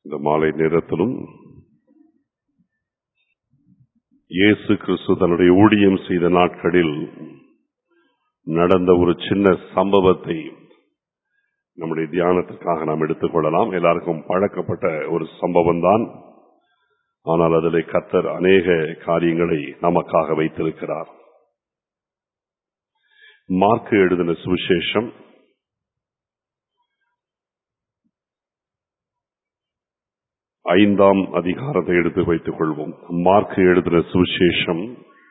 இந்த மாலை நேரத்திலும் இயேசு கிறிஸ்து தன்னுடைய ஊழியம் செய்த நாட்களில் நடந்த ஒரு சின்ன சம்பவத்தை நம்முடைய தியானத்துக்காக நாம் எடுத்துக்கொள்ளலாம் எல்லாருக்கும் பழக்கப்பட்ட ஒரு சம்பவம் தான் ஆனால் அதிலே கத்தர் அநேக காரியங்களை நமக்காக வைத்திருக்கிறார் மார்க்கு எழுதின சுவிசேஷம் ஐந்தாம் அதிகாரத்தை எடுத்து வைத்துக் கொள்வோம் மார்க்கு எழுதின சுவிசேஷம்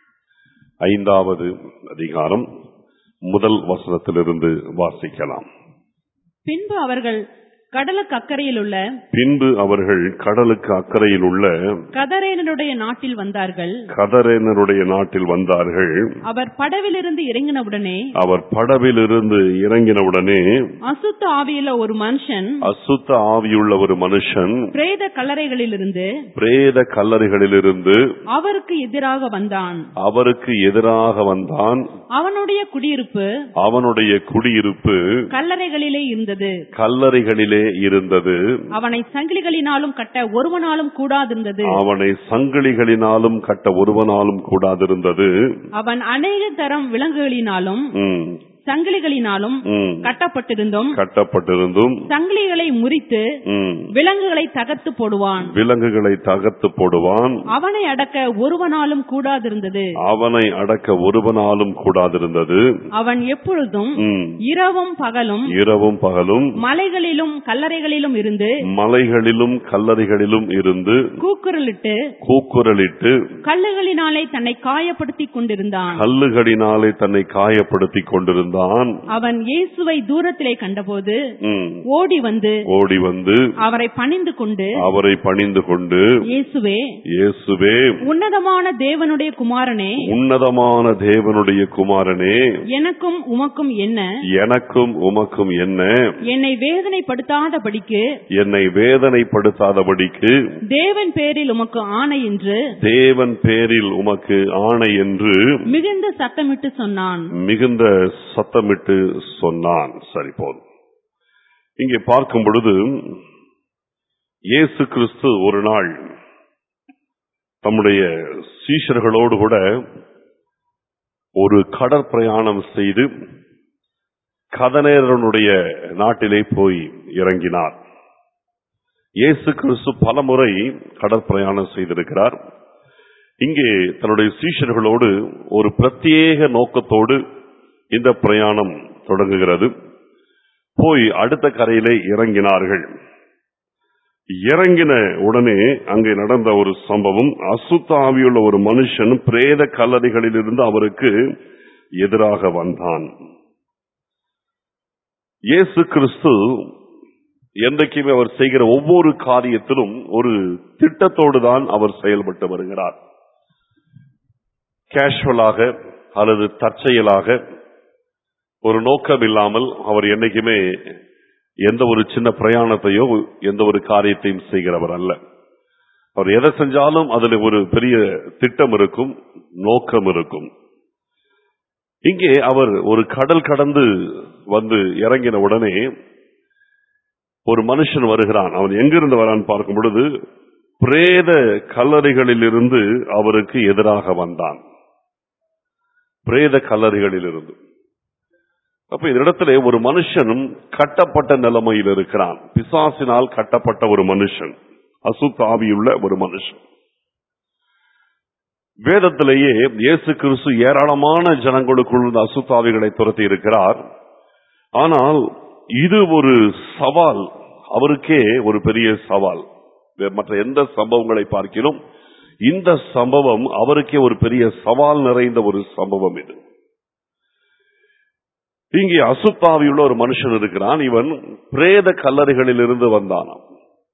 ஐந்தாவது அதிகாரம் முதல் வசனத்திலிருந்து வாசிக்கலாம் பின்பு அவர்கள் கடலுக்கு அக்கறையில் உள்ள பின்பு அவர்கள் கடலுக்கு அக்கறையில் உள்ள கதரேனருடைய நாட்டில் வந்தார்கள் கதரேனருடைய நாட்டில் வந்தார்கள் அவர் படவிலிருந்து இறங்கினவுடனே அவர் படவிலிருந்து இறங்கினவுடனே அசுத்த ஆவியுள்ள ஒரு மனுஷன் அசுத்த ஆவியுள்ள ஒரு மனுஷன் பிரேத கல்லறைகளிலிருந்து பிரேத கல்லறைகளிலிருந்து அவருக்கு எதிராக வந்தான் அவருக்கு எதிராக வந்தான் அவனுடைய குடியிருப்பு அவனுடைய குடியிருப்பு கல்லறைகளிலே இருந்தது கல்லறைகளிலே இருந்தது அவனை சங்கிலிகளினாலும் கட்ட ஒருவனாலும் கூடாதிருந்தது அவனை சங்கிலிகளினாலும் கட்ட ஒருவனாலும் கூடாதிருந்தது அவன் அநேக தரம் விலங்குகளினாலும் ம், சங்கிலிகளினாலும் ம். கட்டப்பட்டிருந்தும் கட்டப்பட்டிருந்தும் சங்கிலிகளை முறித்து ம், விலங்குகளை தகர்த்து போடுவான் விலங்குகளை தகர்த்து போடுவான் அவனை அடக்க ஒருவனாலும் கூடாதிருந்தது அவனை அடக்க ஒருவனாலும் கூடாதிருந்தது அவன் எப்பொழுதும் ம், இரவும் பகலும் இரவும் பகலும் மலைகளிலும் கல்லறைகளிலும் இருந்து மலைகளிலும் கல்லறைகளிலும் இருந்து கூக்குரலிட்டு கூக்குரலிட்டு கல்லுகளினாலே தன்னை காயப்படுத்திக் கொண்டிருந்தான் கல்லுகளினாலே தன்னை காயப்படுத்திக் கொண்டிருந்தான் அவன் இயேசுவை தூரத்திலே கண்டபோது ம், ஓடி வந்து ஓடி வந்து அவரை பணிந்து கொண்டு அவரை பணிந்து கொண்டு இயேசுவே இயேசுவே உன்னதமான தேவனுடைய குமாரனே உன்னதமான தேவனுடைய குமாரனே எனக்கும் உமக்கும் என்ன எனக்கும் உமக்கும் என்ன என்னை வேதனைப்படுத்தாதபடிக்கு என்னை வேதனைப்படுத்தாதபடிக்கு தேவன் பேரில் உமக்கு ஆணை என்று தேவன் பேரில் உமக்கு ஆணை என்று மிகுந்த சத்தமிட்டு சொன்னான் மிகுந்த சத்தமிட்டு சொன்னான் சரி போதும் இங்கே பார்க்கும் பொழுது இயேசு கிறிஸ்து ஒரு நாள் தம்முடைய சீஷர்களோடு கூட ஒரு கடற்பிரயாணம் செய்து கதநேரனுடைய நாட்டிலே போய் இறங்கினார் இயேசு கிறிஸ்து பலமுறை கடற்பிரயாணம் செய்திருக்கிறார் இங்கே தன்னுடைய சீஷர்களோடு ஒரு பிரத்யேக நோக்கத்தோடு இந்த பிரயாணம் தொடங்குகிறது போய் அடுத்த கரையிலே இறங்கினார்கள் இறங்கின உடனே அங்கே நடந்த ஒரு சம்பவம் அசுத்த ஆவியுள்ள ஒரு மனுஷன் பிரேத கல்லறைகளிலிருந்து அவருக்கு எதிராக வந்தான் இயேசு கிறிஸ்து என்றைக்குமே அவர் செய்கிற ஒவ்வொரு காரியத்திலும் ஒரு திட்டத்தோடு தான் அவர் செயல்பட்டு வருகிறார் கேஷுவலாக அல்லது தற்செயலாக ஒரு நோக்கம் இல்லாமல் அவர் என்னைக்குமே எந்த ஒரு சின்ன பிரயாணத்தையோ எந்த ஒரு காரியத்தையும் செய்கிறவர் அல்ல அவர் எதை செஞ்சாலும் அதுல ஒரு பெரிய திட்டம் இருக்கும் நோக்கம் இருக்கும் இங்கே அவர் ஒரு கடல் கடந்து வந்து இறங்கின உடனே ஒரு மனுஷன் வருகிறான் அவன் எங்கிருந்து வரான் பார்க்கும் பொழுது பிரேத கல்லறைகளிலிருந்து அவருக்கு எதிராக வந்தான் பிரேத கல்லறைகளிலிருந்து அப்ப இந்த இடத்துல ஒரு மனுஷன் கட்டப்பட்ட நிலைமையில் இருக்கிறான் பிசாசினால் கட்டப்பட்ட ஒரு மனுஷன் அசுத்தாவியுள்ள ஒரு மனுஷன் வேதத்திலேயே இயேசு கிறிஸ்து ஏராளமான ஜனங்களுக்குள் இருந்த அசுத்தாவிகளை துரத்தி இருக்கிறார் ஆனால் இது ஒரு சவால் அவருக்கே ஒரு பெரிய சவால் வே- மற்ற எந்த சம்பவங்களை பார்க்கிறோம் இந்த சம்பவம் அவருக்கே ஒரு பெரிய சவால் நிறைந்த ஒரு சம்பவம் இது இங்கே அசுத்தாவியுள்ள ஒரு மனுஷன் இருக்கிறான் இவன் பிரேத கல்லறைகளில் இருந்து வந்தானாம்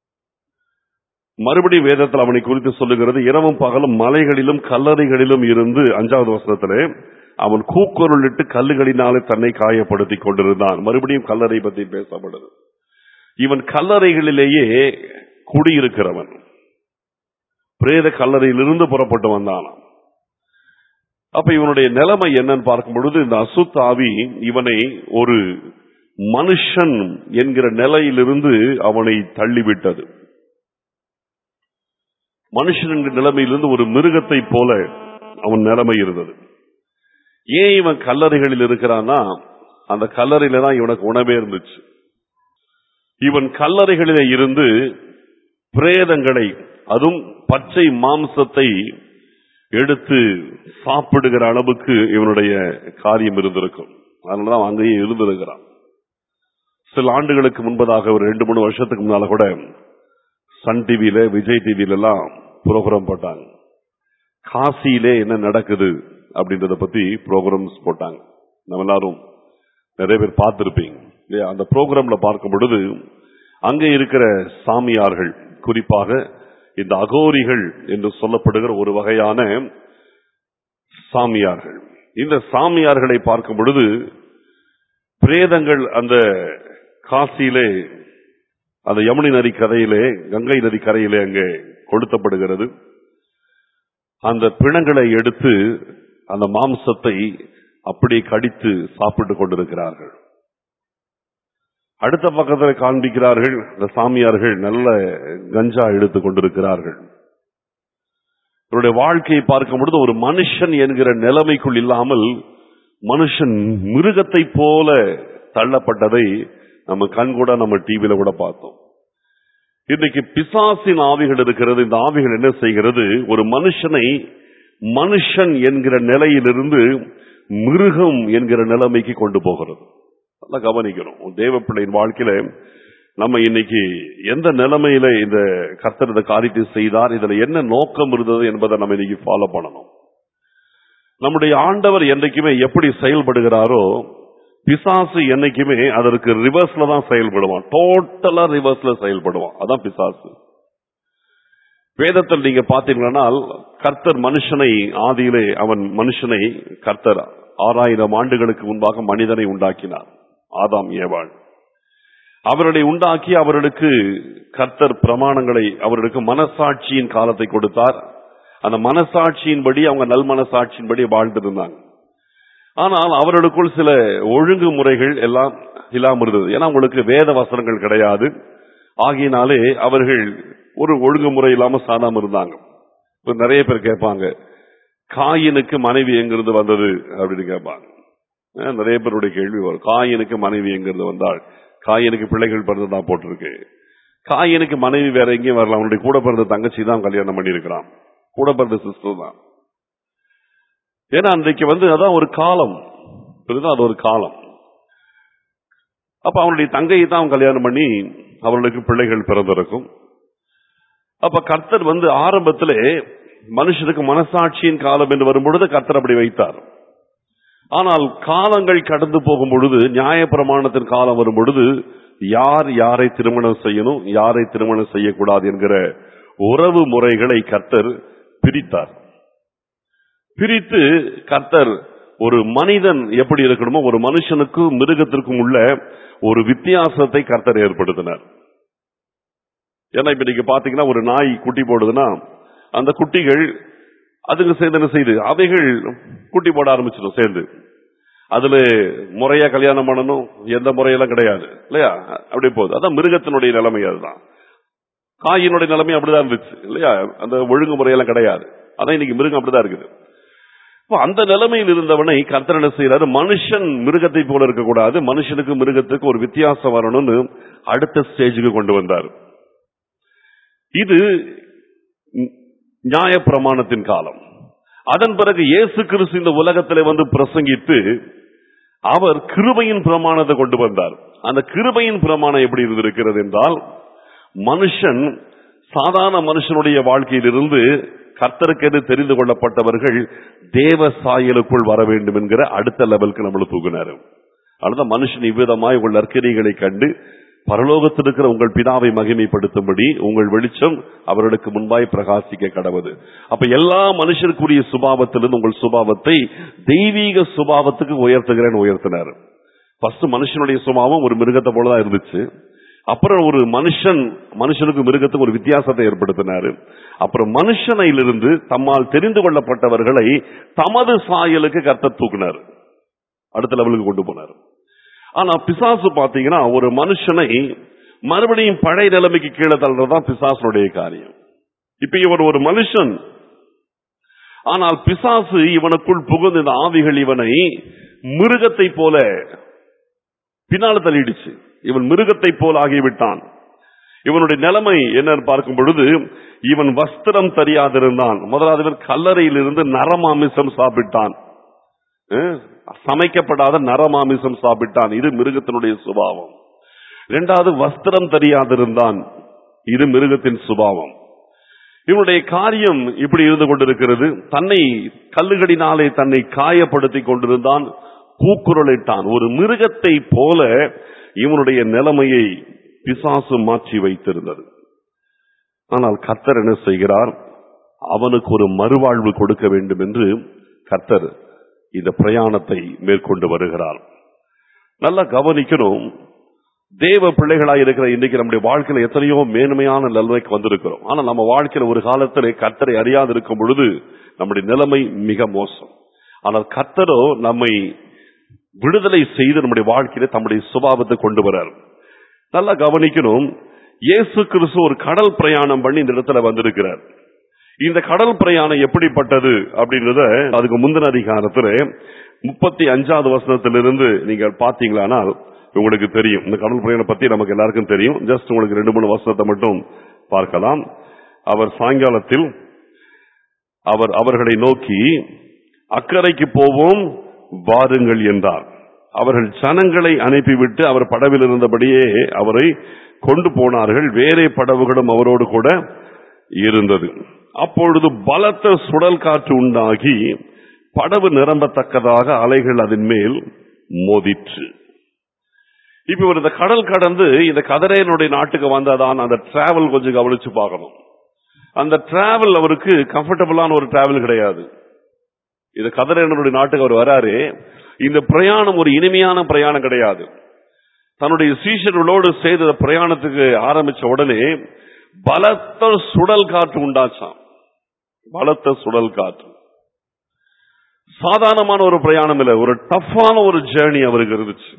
மறுபடி வேதத்தில் அவனை குறித்து சொல்லுகிறது இரவும் பகலும் மலைகளிலும் கல்லறைகளிலும் இருந்து அஞ்சாவது வசனத்திலே அவன் கூக்குரலிட்டு கல்லுகளினாலே தன்னை காயப்படுத்திக் கொண்டிருந்தான் மறுபடியும் கல்லறை பற்றி பேசப்படுது இவன் கல்லறைகளிலேயே குடியிருக்கிறவன் பிரேத கல்லறையிலிருந்து புறப்பட்டு வந்தானாம் அப்ப இவனுடைய நிலைமை என்னன்னு பார்க்கும் பொழுது இந்த அசுத்த ஆவி இவனை ஒரு மனுஷன் என்கிற நிலையிலிருந்து அவனை தள்ளிவிட்டது மனுஷன் என்கிற நிலைமையிலிருந்து ஒரு மிருகத்தை போல அவன் நிலைமை இருந்தது ஏன் இவன் கல்லறைகளில் இருக்கிறான்னா அந்த கல்லறையில தான் இவனுக்கு உணவே இருந்துச்சு இவன் கல்லறைகளிலே இருந்து பிரேதங்களை அதுவும் பச்சை மாம்சத்தை எடுத்து சாப்பிடுகிற அளவுக்கு இவனுடைய காரியம் இருந்திருக்கும் அதனாலதான் அவன் அங்கேயே இருந்திருக்கிறான் சில ஆண்டுகளுக்கு முன்பதாக ஒரு ரெண்டு மூணு வருஷத்துக்கு முன்னால கூட சன் டிவியில விஜய் டிவியில எல்லாம் ப்ரோக்ராம் போட்டாங்க காசியிலே என்ன நடக்குது அப்படின்றத பத்தி ப்ரோக்ராம்ஸ் போட்டாங்க நம்ம எல்லாரும் நிறைய பேர் பார்த்திருப்பீங்க இல்லையா அந்த ப்ரோக்ராம்ல பார்க்கும் பொழுது அங்க இருக்கிற சாமியார்கள் குறிப்பாக இந்த அகோரிகள் என்று சொல்லப்படுகிற ஒரு வகையான சாமியார்கள் இந்த சாமியார்களை பார்க்கும் பொழுது பிரேதங்கள் அந்த காசியிலே அந்த யமுனை நதி கரையிலே கங்கை நதி கரையிலே அங்கே கொளுத்தப்படுகிறது அந்த பிணங்களை எடுத்து அந்த மாம்சத்தை அப்படியே கடித்து சாப்பிட்டுக் கொண்டிருக்கிறார்கள் அடுத்த பக்கத்தில் காண்பிக்கிறார்கள் இந்த சாமியார்கள் நல்ல கஞ்சா எடுத்துக் கொண்டிருக்கிறார்கள் இவருடைய வாழ்க்கையை பார்க்கும் பொழுது ஒரு மனுஷன் என்கிற நிலைமைக்குள் இல்லாமல் மனுஷன் மிருகத்தை போல தள்ளப்பட்டதை நம்ம கண் கூட நம்ம டிவியில கூட பார்த்தோம் இன்னைக்கு பிசாசின் ஆவிகள் இருக்கிறது இந்த ஆவிகள் என்ன செய்கிறது ஒரு மனுஷனை மனுஷன் என்கிற நிலையிலிருந்து மிருகம் என்கிற நிலைமைக்கு கொண்டு போகிறது நல்லா கவனிக்கணும் தேவ பிள்ளையின் வாழ்க்கையில நம்ம இன்னைக்கு எந்த நிலைமையில இந்த கர்த்தர் இந்த காரியத்தை செய்தார் இதுல என்ன நோக்கம் இருந்தது என்பதை நம்ம இன்னைக்கு ஃபாலோ பண்ணணும் நம்முடைய ஆண்டவர் என்னைக்குமே எப்படி செயல்படுகிறாரோ பிசாசு என்னைக்குமே அதற்கு ரிவர்ஸ்ல தான் செயல்படுவான் டோட்டலா ரிவர்ஸ்ல செயல்படுவான் அதான் பிசாசு வேதத்தில் நீங்க பாத்தீங்கன்னா கர்த்தர் மனுஷனை ஆதியிலே அவன் மனுஷனை கர்த்தர் ஆறாயிரம் ஆண்டுகளுக்கு முன்பாக மனிதனை உண்டாக்கினார் ஆதாம் ஏவாள் அவர்களை உண்டாக்கி அவர்களுக்கு கர்த்தர் பிரமாணங்களை அவர்களுக்கு மனசாட்சியின் காலத்தை கொடுத்தார் அந்த மனசாட்சியின்படி அவங்க நல் மனசாட்சியின்படி வாழ்ந்திருந்தாங்க ஆனால் அவர்களுக்குள் சில ஒழுங்குமுறைகள் எல்லாம் இல்லாம இருந்தது ஏன்னா அவங்களுக்கு வேத வசனங்கள் கிடையாது ஆகியனாலே அவர்கள் ஒரு ஒழுங்குமுறை இல்லாம சாதாம இருந்தாங்க இப்ப நிறைய பேர் கேட்பாங்க காயினுக்கு மனைவி எங்கிருந்து வந்தது அப்படின்னு கேட்பாங்க அஹ் நிறைய பேருடைய கேள்வி வரும் காயினுக்கு மனைவி எங்கிருந்து வந்தாள் காயினுக்கு பிள்ளைகள் பிறந்ததா போட்டிருக்கு காயினுக்கு மனைவி வேற எங்கேயும் வரலாம் அவனுடைய கூட பிறந்த தங்கச்சி தான் கல்யாணம் பண்ணியிருக்கிறான் கூட பிறந்த சிஸ்டர் தான் ஏன்னா அன்றைக்கு வந்து அதான் ஒரு காலம் புரியுதா? அது ஒரு காலம் அப்ப அவனுடைய தங்கையை தான் அவன் கல்யாணம் பண்ணி அவர்களுக்கு பிள்ளைகள் பிறந்திருக்கும் அப்ப கர்த்தர் வந்து ஆரம்பத்திலே மனுஷனுக்கு மனசாட்சியின் காலம் என்று வரும்பொழுது கர்த்தர் அப்படி வைத்தார் ஆனால் காலங்கள் கடந்து போகும் பொழுது நியாய பிரமாணத்தின் காலம் வரும் பொழுது யார் யாரை திருமணம் செய்யணும் யாரை திருமணம் செய்யக்கூடாது என்கிற உறவு முறைகளை கர்த்தர் பிரித்தார் பிரித்து கர்த்தர் ஒரு மனிதன் எப்படி இருக்கணுமோ ஒரு மனுஷனுக்கும் மிருகத்திற்கும் உள்ள ஒரு வித்தியாசத்தை கர்த்தர் ஏற்படுத்தினார் ஏன்னா இப்ப நீங்க பாத்தீங்கன்னா ஒரு நாய் குட்டி போடுதுன்னா அந்த குட்டிகள் அதுக்கு சேர்ந்து என்ன செய்யுது அவைகள் குட்டி போட ஆரம்பிச்சிடும் சேர்ந்து அதுல முறையா கல்யாணம் பண்ணணும் எந்த முறையெல்லாம் கிடையாது இல்லையா அப்படி போகுது அதான் மிருகத்தினுடைய நிலைமை அதுதான் காயினுடைய நிலைமை அப்படிதான் இருந்துச்சு இல்லையா அந்த ஒழுங்குமுறையெல்லாம் கிடையாது அதான் இன்னைக்கு மிருகம் அப்படிதான் இருக்குது அப்ப அந்த நிலைமையில் இருந்தவனை கர்த்தர் என்ன செய்யறாரு மனுஷன் மிருகத்தை போல இருக்கக்கூடாது மனுஷனுக்கு மிருகத்துக்கு ஒரு வித்தியாசம் வரணும்னு அடுத்த ஸ்டேஜுக்கு கொண்டு வந்தார் இது நியாய பிரமாணத்தின் காலம் அதன் பிறகு இயேசு கிறிஸ்து இந்த உலகத்திலே வந்து பிரசங்கித்து அவர் கிருபையின் பிரமாணத்தை கொண்டு வந்தார் அந்த கிருபையின் பிரமாணம் எப்படி இருந்திருக்கிறது என்றால் மனுஷன் சாதாரண மனுஷனுடைய வாழ்க்கையிலிருந்து கர்த்தருக்கென்று தெரிந்து கொள்ளப்பட்டவர்கள் தேவ சாயலுக்குள் வர வேண்டும் என்கிற அடுத்த லெவலுக்கு நம்மளை தூக்கினாரு அதனால மனுஷன் இவ்விதமாய் உங்கள் நற்கரிகளை கண்டு பரலோகத்தில் இருக்கிற உங்கள் பிதாவை மகிமைப்படுத்தும்படி உங்கள் வெளிச்சம் அவர்களுக்கு முன்பாய் பிரகாசிக்க கடவுது அப்ப எல்லா மனுஷருக்குரிய சுபாவத்திலிருந்து உங்கள் சுபாவத்தை தெய்வீக சுபாவத்துக்கு உயர்த்துகிறேன்னு உயர்த்தினார் ஃபர்ஸ்ட் மனுஷனுடைய சுபாவம் ஒரு மிருகத்தை போலதான் இருந்துச்சு அப்புறம் ஒரு மனுஷன் மனுஷனுக்கு மிருகத்துக்கு ஒரு வித்தியாசத்தை ஏற்படுத்தினாரு அப்புறம் மனுஷனிலிருந்து தம்மால் தெரிந்து கொள்ளப்பட்டவர்களை தமது சாயலுக்கு கர்த்த தூக்கினார் அடுத்த லெவலுக்கு கொண்டு போனார் ஆனா பிசாசு பாத்தீங்கன்னா ஒரு மனுஷனை மறுபடியும் பழைய நிலைமைக்கு கீழே தள்ளுறதுதான் பிசாசனுடைய காரியம் இப்ப இவன் ஒரு மனுஷன் ஆனால் பிசாசு இவனுக்குள் புகுந்த இந்த ஆவிகள் இவனை மிருகத்தை போல பின்னால் தள்ளிடுச்சு இவன் மிருகத்தை போல ஆகிவிட்டான் இவனுடைய நிலைமை என்னன்னு பார்க்கும் பொழுது இவன் வஸ்திரம் தெரியாதிருந்தான் முதலாவது இவன் கல்லறையிலிருந்து நரமாமிசம் சாப்பிட்டான் அஹ், சமைக்கப்படாத நரமாமிசம் சாப்பிட்டான் இது மிருகத்தினுடைய சுபாவம் இரண்டாவது வஸ்திரம் தெரியாதிருந்தான் இது மிருகத்தின் சுபாவம் இவனுடைய காரியம் இப்படி இருந்து கொண்டிருக்கிறது தன்னை கல்லுகளினாலே தன்னை காயப்படுத்திக் கொண்டிருந்தான் கூக்குரலிட்டான் ஒரு மிருகத்தை போல இவனுடைய நிலைமையை பிசாசு மாற்றி வைத்திருந்தது ஆனால் கர்த்தர் என்ன செய்கிறார் அவனுக்கு ஒரு மறுவாழ்வு கொடுக்க வேண்டும் என்று கர்த்தர் இந்த பிரயாணத்தை மேற்கொண்டு வருகிறார் நல்லா கவனிக்கணும் தேவ பிள்ளைகளாய் இருக்கிற இன்னைக்கு நம்முடைய வாழ்க்கையில எத்தனையோ மேன்மையான நிலைமைக்கு வந்திருக்கிறோம் ஆனா நம்ம வாழ்க்கையில ஒரு காலத்துல கர்த்தரை அறியாது இருக்கும் பொழுது நம்முடைய நிலைமை மிக மோசம் ஆனால் கர்த்தரோ நம்மை விடுதலை செய்து நம்முடைய வாழ்க்கையில தம்முடைய சுபாவத்தை கொண்டு வரார் நல்லா கவனிக்கணும் இயேசு கிறிஸ்து ஒரு கடல் பிரயாணம் பண்ணி இந்த இடத்துல வந்திருக்கிறார் இந்த கடல் பிரயாணம் எப்படிப்பட்டது அப்படின்றத அதுக்கு முந்தின அதிகாரத்துல முப்பத்தி அஞ்சாவது வசனத்திலிருந்து நீங்க பாத்தீங்களானால் உங்களுக்கு தெரியும் இந்த கடல் பிரயாணம் பத்தி நமக்கு எல்லாருக்கும் தெரியும் ஜஸ்ட் உங்களுக்கு ரெண்டு மூணு வசனத்தை மட்டும் பார்க்கலாம் அவர் சாயங்காலத்தில் அவர் அவர்களை நோக்கி அக்கறைக்கு போவோம் வாருங்கள் என்றார் அவர்கள் ஜனங்களை அனுப்பிவிட்டு அவர் படவில் இருந்தபடியே அவரை கொண்டு போனார்கள் வேறே படவுகளும் அவரோடு கூட இருந்தது அப்பொழுது பலத்த சுழல் காற்று உண்டாகி படவு நிரம்பத்தக்கதாக அலைகள் அதன் மேல் மோதிற்று இப்ப இவர் இந்த கடல் கடந்து இந்த கதரையனுடைய நாட்டுக்கு வந்ததான் அந்த டிராவல் கொஞ்சம் கவனிச்சு பார்க்கணும் அந்த டிராவல் அவருக்கு கம்ஃபர்டபுளான ஒரு டிராவல் கிடையாது இந்த கதரையனுடைய நாட்டுக்கு அவர் வராரு இந்த பிரயாணம் ஒரு இனிமையான பிரயாணம் கிடையாது தன்னுடைய சீஷர்களோடு செய்த பிரயாணத்துக்கு ஆரம்பிச்ச உடனே பலத்த சுடல் காற்று உண்டாச்சாம் பலத்த சுடல் காற்று சாதாரணமான ஒரு பிரயாணம் இல்ல ஒரு டஃப்பான ஒரு ஜேர்னி அவருக்கு இருந்துச்சு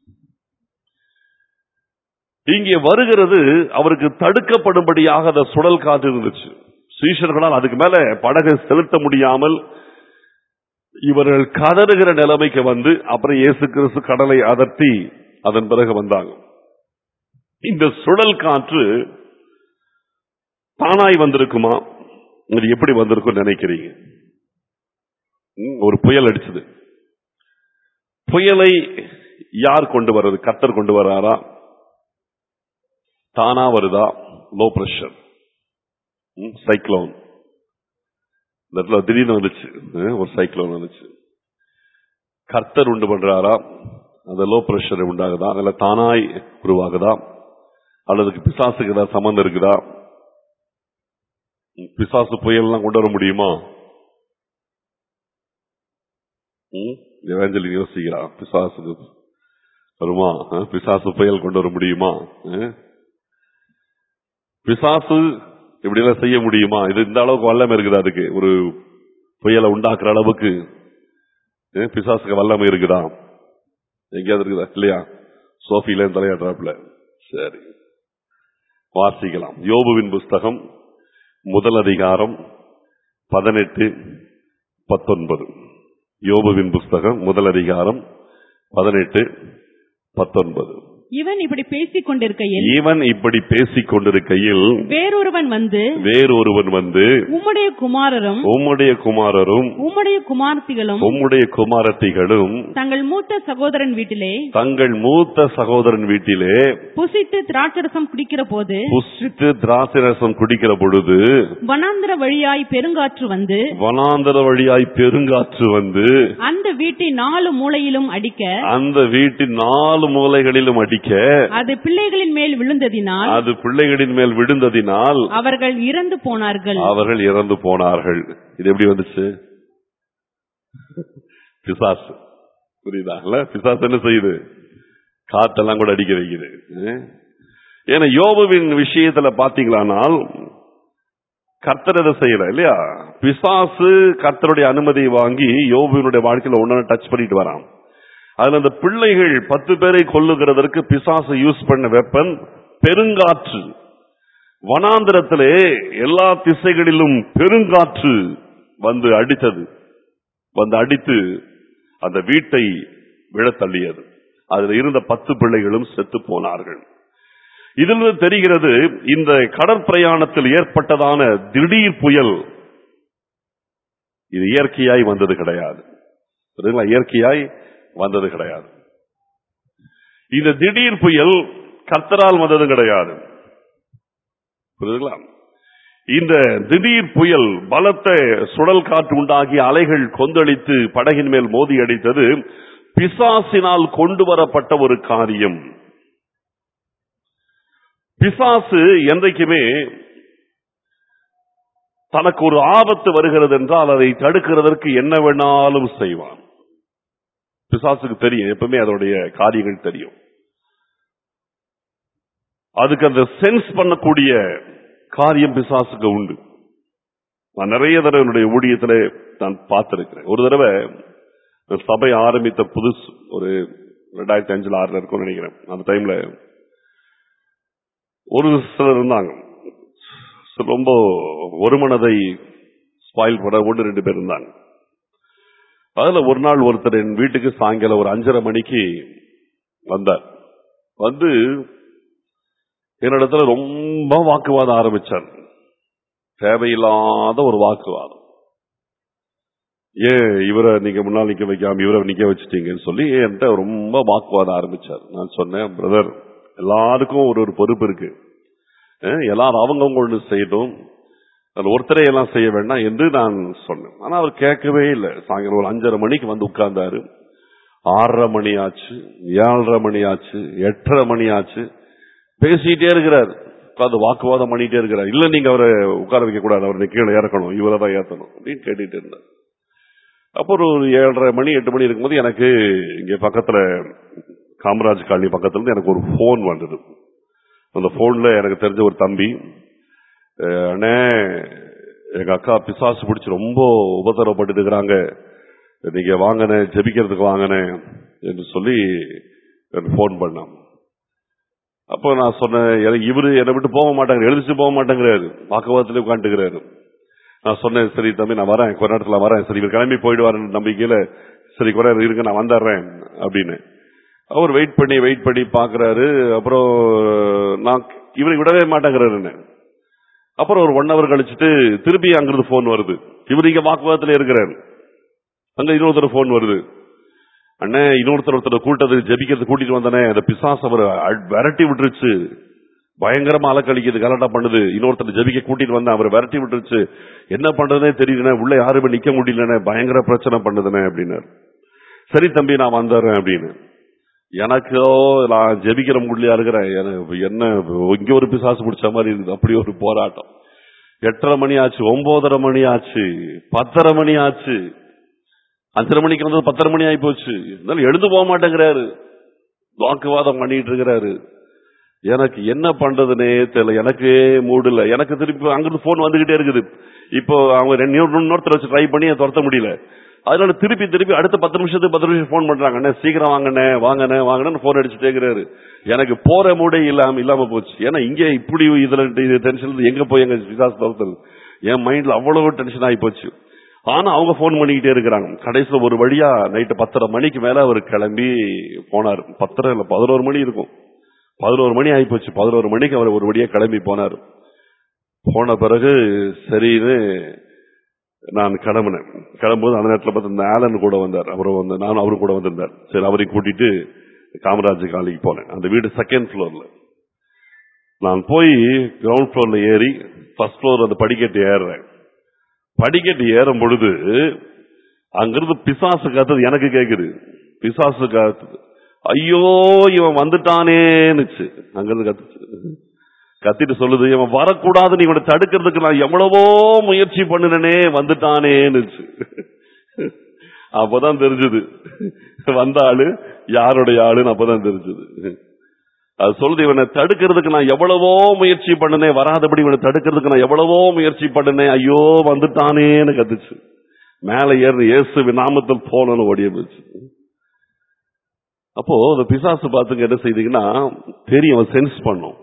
இங்கே வருகிறது அவருக்கு தடுக்கப்படும்படியாக அந்த சுடல் காற்று இருந்துச்சு சீஷர்களால் அதுக்கு மேல படகை செலுத்த முடியாமல் இவர்கள் கதறுகிற நிலைமைக்கு வந்து அப்புறம் இயேசு கிறிஸ்து கடலை அதட்டி அதன் பிறகு வந்தாங்க இந்த சுழல் காற்று தானாய் வந்திருக்குமா இது எப்படி வந்திருக்கும் நினைக்கிறீங்க ம், ஒரு புயல் அடிச்சது புயலை யார் கொண்டு வர்றது கத்தர் கொண்டு வராரா தானா வருதா லோ பிரஷர் சைக்ளோன் இந்த இடத்துல திடீர்னு வந்துச்சு அஹ், ஒரு சைக்ளோன் வந்துச்சு கர்த்தர் உண்டு பண்றாரா அந்த லோ பிரஷர் உண்டாகுதா இல்ல தானாய் உருவாகுதா அல்லது பிசாசுக்கு ஏதாவது சம்பந்தம் இருக்குதா ம், பிசாசு புயல்லாம் கொண்டு வர முடியுமா எவாஞ்சலின் யோசிக்கிறா பிசாசுக்கு வருமா அஹ், பிசாசு புயல் கொண்டு வர முடியுமா அஹ்? பிசாசு இப்படி எல்லாம் செய்ய முடியுமா இது இந்த அளவுக்கு வல்லமை இருக்குது அதுக்கு ஒரு புயலை உண்டாக்குற அளவுக்கு அஹ், பிசாசுக்கு வல்லமை இருக்குதா எங்கேயாவது இருக்குதா இல்லையா சோஃபில தலையாடுறாப்புல சரி வாசிக்கலாம் யோபுவின் புஸ்தகம் முதல் அதிகாரம் பதினெட்டு பத்தொன்பது யோபுவின் புஸ்தகம் முதல் அதிகாரம் பதினெட்டு பத்தொன்பது இவன் இப்படி பேசிக் கொண்டிருக்கையில் இவன் இப்படி பேசிக் கொண்டிருக்கையில் வேறொருவன் வந்து வேறொருவன் வந்து உம்முடைய குமாரரும் உம்முடைய குமாரரும் உம்முடைய குமார்த்திகளும் உம்முடைய குமாரத்திகளும் தங்கள் மூத்த சகோதரன் வீட்டிலே தங்கள் மூத்த சகோதரன் வீட்டிலே புசித்து திராட்சரசம் குடிக்கிற போது புசித்து திராட்சரசம் குடிக்கிற பொழுது வனாந்திர வழியாய் பெருங்காற்று வந்து வனாந்தர வழியாய் பெருங்காற்று வந்து அந்த வீட்டின் நாலு மூலையிலும் அடிக்க அந்த வீட்டின் நாலு மூலைகளிலும் அடிக்க அது பிள்ளைகளின் மேல் விழுந்ததினால் அது பிள்ளைகளின் மேல் விழுந்ததினால் அவர்கள் இறந்து போனார்கள் அவர்கள் இறந்து போனார்கள் இது எப்படி வந்துச்சு பிசாசு புரியுதா இல்ல பிசாசு என்ன செய்யுது காத்தெல்லாம் கூட அடிக்க வைக்குது அஹ்? ஏன்னா யோபுவின் விஷயத்துல பாத்தீங்களானால் கர்த்தர் அதை செய்யல இல்லையா பிசாசு கர்த்தருடைய அனுமதியை வாங்கி யோபுவினுடைய வாழ்க்கையில ஒன்னு டச் பண்ணிட்டு வரான் அதுல அந்த பிள்ளைகள் பத்து பேரை கொல்லுகிறதற்கு பிசாசு யூஸ் பண்ண வெப்பன் பெருங்காற்று வனாந்திரத்திலே எல்லா திசைகளிலும் பெருங்காற்று வந்து அடித்தது வந்து அடித்து அந்த வீட்டை விழத்தள்ளியது அதில் இருந்த பத்து பிள்ளைகளும் செத்து போனார்கள் இதிலிருந்து தெரிகிறது இந்த கடற்பிரயாணத்தில் ஏற்பட்டதான திடீர் புயல் இது இயற்கையாய் வந்தது கிடையாது புரியுதுங்களா? இயற்கையாய் வந்தது கிடையாது இந்த திடீர் புயல் கர்த்தரால் வந்தது கிடையாது புரியுதுங்களா இந்த திடீர் புயல் பலத்த சுழல் காற்று உண்டாகி அலைகள் கொந்தளித்து படகின் மேல் மோதி அடித்தது பிசாசினால் கொண்டு வரப்பட்ட ஒரு காரியம் பிசாசு என்றைக்குமே தனக்கு ஒரு ஆபத்து வருகிறது என்றால் அதை தடுக்கிறதற்கு என்ன வேணாலும் செய்வான் பிசாசுக்கு தெரியும் எப்பவுமே அதோடைய காரியங்கள் தெரியும் அதுக்கு அந்த சென்ஸ் பண்ணக்கூடிய காரியம் பிசாசுக்கு உண்டு நான் நிறைய தடவை என்னுடைய ஊழியத்தில் நான் பார்த்திருக்கிறேன் ஒரு தடவை நான் சபை ஆரம்பித்த புதுசு ஒரு ரெண்டாயிரத்தி அஞ்சுல ஆறுல இருக்கும்னு நினைக்கிறேன் அந்த டைம்ல ஒரு சிலர் இருந்தாங்க ரொம்ப ஒரு மனதை ஸ்பாயில் பண்ண ஒன்று ரெண்டு பேர் இருந்தாங்க அதுல ஒரு நாள் ஒருத்தர் என் வீட்டுக்கு சாயங்காலம் ஒரு அஞ்சரை மணிக்கு வந்தார் வந்து என்னிடத்துல ரொம்ப வாக்குவாதம் ஆரம்பிச்சார் தேவையில்லாத ஒரு வாக்குவாதம் ஏன் இவரை நீங்க முன்னால் நிக்க வைக்காம இவரை நிக்க வச்சுட்டீங்கன்னு சொல்லி என்கிட்ட ரொம்ப வாக்குவாதம் ஆரம்பிச்சார் நான் சொன்னேன் பிரதர் எல்லாருக்கும் ஒரு ஒரு பொறுப்பு இருக்கு அஹ் எல்லாரும் அவங்கவுங்க ஒன்று செய்யட்டும் அதில் ஒருத்தரே எல்லாம் செய்ய வேண்டாம் என்று நான் சொன்னேன் ஆனா அவர் கேட்கவே இல்லை சாயங்காலம் ஒரு அஞ்சரை மணிக்கு வந்து உட்கார்ந்தாரு ஆறரை மணி ஆச்சு ஏழரை மணி ஆச்சு எட்டரை மணி ஆச்சு பேசிட்டே இருக்கிறார் உட்கார்ந்து வாக்குவாதம் பண்ணிட்டே இருக்கிறார் இல்ல நீங்க அவரை உட்கார வைக்க கூடாது அவரை கீழே இறக்கணும் இவரை தான் ஏத்தணும் அப்படின்னு கேட்டுட்டு இருந்தார் அப்போ ஒரு ஏழரை மணி எட்டு மணி இருக்கும்போது எனக்கு இங்க பக்கத்துல காமராஜ் காலனி பக்கத்துல இருந்து எனக்கு ஒரு போன் வந்தது அந்த போன்ல எனக்கு தெரிஞ்ச ஒரு தம்பி அஹ், அண்ணே எங்க அக்கா பிசாசு பிடிச்சு ரொம்ப உபத்திரப்பட்டு இருக்கிறாங்க நீங்க வாங்கனே ஜெபிக்கிறதுக்கு வாங்கனே என்று சொல்லி போன் பண்ணான் அப்போ நான் சொன்னேன் எனக்கு இவரு என்னை விட்டு போக மாட்டாங்க எழுதிச்சு போக மாட்டேங்கிறாரு வாக்குவாதத்திலே உட்காந்துக்கிறாரு நான் சொன்னேன் சரி தம்பி நான் வரேன் கொஞ்ச நேரத்துல வரேன் சரி இவர் கிளம்பி போயிடுவாருன்னு நம்பிக்கையில சரி கொஞ்ச நேரம் இருங்க நான் வந்துடுறேன் அப்படின்னு அவர் வெயிட் பண்ணி வெயிட் பண்ணி பாக்குறாரு அப்புறம் நான் இவரை விடவே மாட்டேங்கிறாரு அப்புறம் ஒரு ஒன் ஹவர் கழிச்சுட்டு திருப்பி அங்கிருந்து போன் வருது இவர் இங்க வாக்குவாதத்துல இருக்கிறாரு அங்க இன்னொருத்தர் போன் வருது அண்ணே இன்னொருத்தர் ஒருத்தர் கூட்டது ஜெபிக்கிறது கூட்டிட்டு வந்தானே அந்த பிசாஸ் அவர் அட்- விரட்டி விட்டுருச்சு பயங்கரமா அலக்கழிக்குது கலாட்டா பண்ணுது இன்னொருத்தர் ஜெபிக்க கூட்டிட்டு வந்தேன் அவர் விரட்டி விட்டுருச்சு என்ன பண்றதுனே தெரியலண்ணே உள்ள யாருமே நிக்க முடியலண்ணே பயங்கர பிரச்சனை பண்ணுதுனே அப்படின்னாரு சரி தம்பி நான் வந்துடுறேன் அப்படின்னு எனக்கோ நான் ஜெபிக்கிற முடியலையா இருக்கிறேன் எனக்கு என்ன இங்க ஒரு பிசாசு பிடிச்ச மாதிரி இருக்குது அப்படி ஒரு போராட்டம் எட்டரை மணி ஆச்சு ஒன்பதரை மணி ஆச்சு பத்தரை மணி ஆச்சு அஞ்சரை மணிக்கு வந்தது பத்தரை மணி ஆகி போச்சு இருந்தாலும் எழுந்து போக மாட்டேங்கிறாரு வாக்குவாதம் பண்ணிட்டு இருக்கிறாரு எனக்கு என்ன பண்றதுனே தெரியல எனக்கு மூடு இல்ல எனக்கு திருப்பி அங்கிருந்து போன் வந்துகிட்டே இருக்குது இப்போ அவங்க ரெண்டு இன்னொருத்தர் வச்சு ட்ரை பண்ணி அதை துரத்த முடியல அதனால திருப்பி திருப்பி அடுத்த பத்து நிமிஷத்துக்கு பத்து நிமிஷம் போன் பண்றாங்க அண்ணே சீக்கிரம் வாங்கண்ணே வாங்கண்ணே வாங்கன்னு போன் அடிச்சுட்டே இருக்கிறாரு எனக்கு போற மூடே இல்லாம இல்லாம போச்சு ஏன்னா இங்க இப்படி இதுல இது டென்ஷன் எங்க போய் எங்க விசாஸ் தோத்தல் என் மைண்ட்ல அவ்வளவு டென்ஷன் ஆகி போச்சு ஆனா அவங்க போன் பண்ணிக்கிட்டே இருக்கிறாங்க கடைசியில ஒரு வழியா நைட்டு பத்தரை மணிக்கு மேல அவர் கிளம்பி போனார் பத்தரை இல்ல பதினோரு மணி இருக்கும் பதினோரு மணி ஆகி போச்சு பதினோரு மணிக்கு அவர் ஒரு வழியா கிளம்பி போனார் போன பிறகு சரின்னு நான் கிளம்பினேன் கிளம்பும்போது அந்த நேரத்தில் பார்த்து இந்த ஆலன் கூட வந்தார் அவரும் வந்து நானும் அவரும் கூட வந்திருந்தார் சரி அவரையும் கூட்டிட்டு காமராஜ் காலிக்கு போனேன் அந்த வீடு செகண்ட் ஃப்ளோர்ல நான் போய் கிரவுண்ட் ஃப்ளோர்ல ஏறி ஃபர்ஸ்ட் ஃப்ளோர் அந்த படிக்கட்டு ஏறுறேன் படிக்கட்டு ஏறும் பொழுது அங்கிருந்து பிசாசு காத்தது எனக்கு கேக்குது பிசாசு காத்துது ஐயோ இவன் வந்துட்டானேன்னுச்சு அங்கிருந்து கத்துச்சு கத்திட்டு சொல்லுது இவன் வரக்கூடாதுன்னு இவனை தடுக்கிறதுக்கு நான் எவ்வளவோ முயற்சி பண்ணினனே வந்துட்டானேன்னுச்சு அப்பதான் தெரிஞ்சது வந்த ஆளு யாருடைய ஆளுன்னு அப்பதான் தெரிஞ்சது அது சொல்லுது இவனை தடுக்கிறதுக்கு நான் எவ்வளவோ முயற்சி பண்ணினே வராதபடி இவனை தடுக்கிறதுக்கு நான் எவ்வளவோ முயற்சி பண்ணினேன் ஐயோ வந்துட்டானேன்னு கத்துச்சு மேல ஏறி இயேசு நாமத்தில் போனோன்னு ஓடிய போச்சு அப்போ அந்த பிசாசு பார்த்துங்க என்ன செய்தீங்கன்னா தெரியும் சென்ஸ் பண்ணும்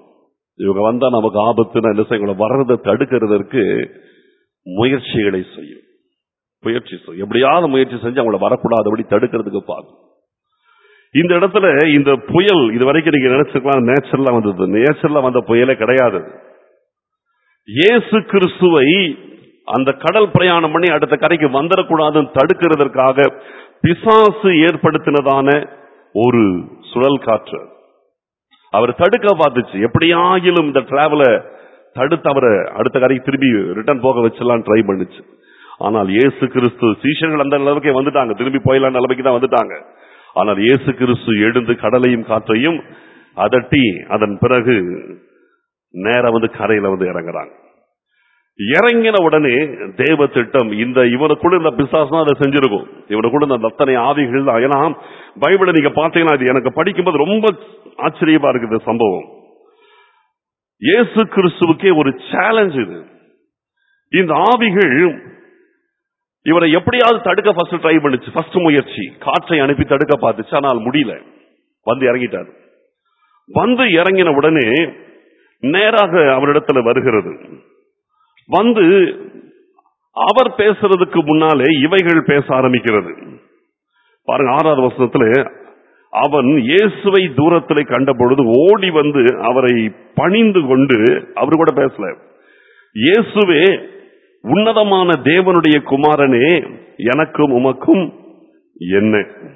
இவங்க வந்தா நமக்கு ஆபத்துன்னு என்ன செய்யும் இவங்களை வர்றதை தடுக்கிறதற்கு முயற்சிகளை செய்யும் முயற்சி செய்யும் எப்படியாவது முயற்சி செஞ்சு அவங்கள வரக்கூடாதபடி தடுக்கிறதுக்கு பார்க்கும் இந்த இடத்துல இந்த புயல் இது வரைக்கும் நீங்க நினைச்சுக்கலாம் நேச்சுரலா வந்தது நேச்சுரலா வந்த புயலே கிடையாது இயேசு கிறிஸ்துவை அந்த கடல் பிரயாணம் பண்ணி அடுத்த கரைக்கு வந்துடக்கூடாதுன்னு தடுக்கிறதற்காக பிசாசு ஏற்படுத்தினதான ஒரு சுழல் காற்று அவர் தடுக்க பார்த்துச்சு எப்படியாகிலும் இந்த டிராவல தடுத்து அவரை அடுத்த கரைக்கு திரும்பி ரிட்டர்ன் போக வச்சலாம் ட்ரை பண்ணுச்சு ஆனால் இயேசு கிறிஸ்து சீஷர்கள் அந்த நிலைமைக்கே வந்துட்டாங்க திரும்பி போயிடலாம் நிலைமைக்கு தான் வந்துட்டாங்க ஆனால் இயேசு கிறிஸ்து எழுந்து கடலையும் காற்றையும் அதட்டி அதன் பிறகு நேரா வந்து கரையில வந்து இறங்குறாங்க இறங்கின உடனே தேவ திட்டம் இந்த இவனுக்குள்ள இந்த பிசாசு அதை செஞ்சிருக்கும் இவனுக்குள்ள இந்த அத்தனை ஆவிகள் தான் ஏன்னா பைபிளை நீங்க பாத்தீங்கன்னா இது எனக்கு படிக்கும்போது ரொம்ப ஆச்சரியமா இருக்குது இந்த சம்பவம் இயேசு கிறிஸ்துவுக்கே ஒரு சேலஞ்ச் இது இந்த ஆவிகள் இவரை எப்படியாவது தடுக்க ஃபர்ஸ்ட் ட்ரை பண்ணுச்சு ஃபர்ஸ்ட் முயற்சி காற்றை அனுப்பி தடுக்க பார்த்துச்சு ஆனால் முடியல வந்து இறங்கிட்டார் வந்து இறங்கின உடனே நேராக அவரிடத்துல வருகிறது வந்து அவர் பேசுறதுக்கு முன்னாலே இவைகள் பேச ஆரம்பிக்கிறது பாருங்க ஆறாவது வசனத்துல அவன் இயேசுவை தூரத்திலே கண்ட பொழுது ஓடி வந்து அவரை பணிந்து கொண்டு அவர் கூட பேசல இயேசுவே உன்னதமான தேவனுடைய குமாரனே எனக்கும் உமக்கும் என்ன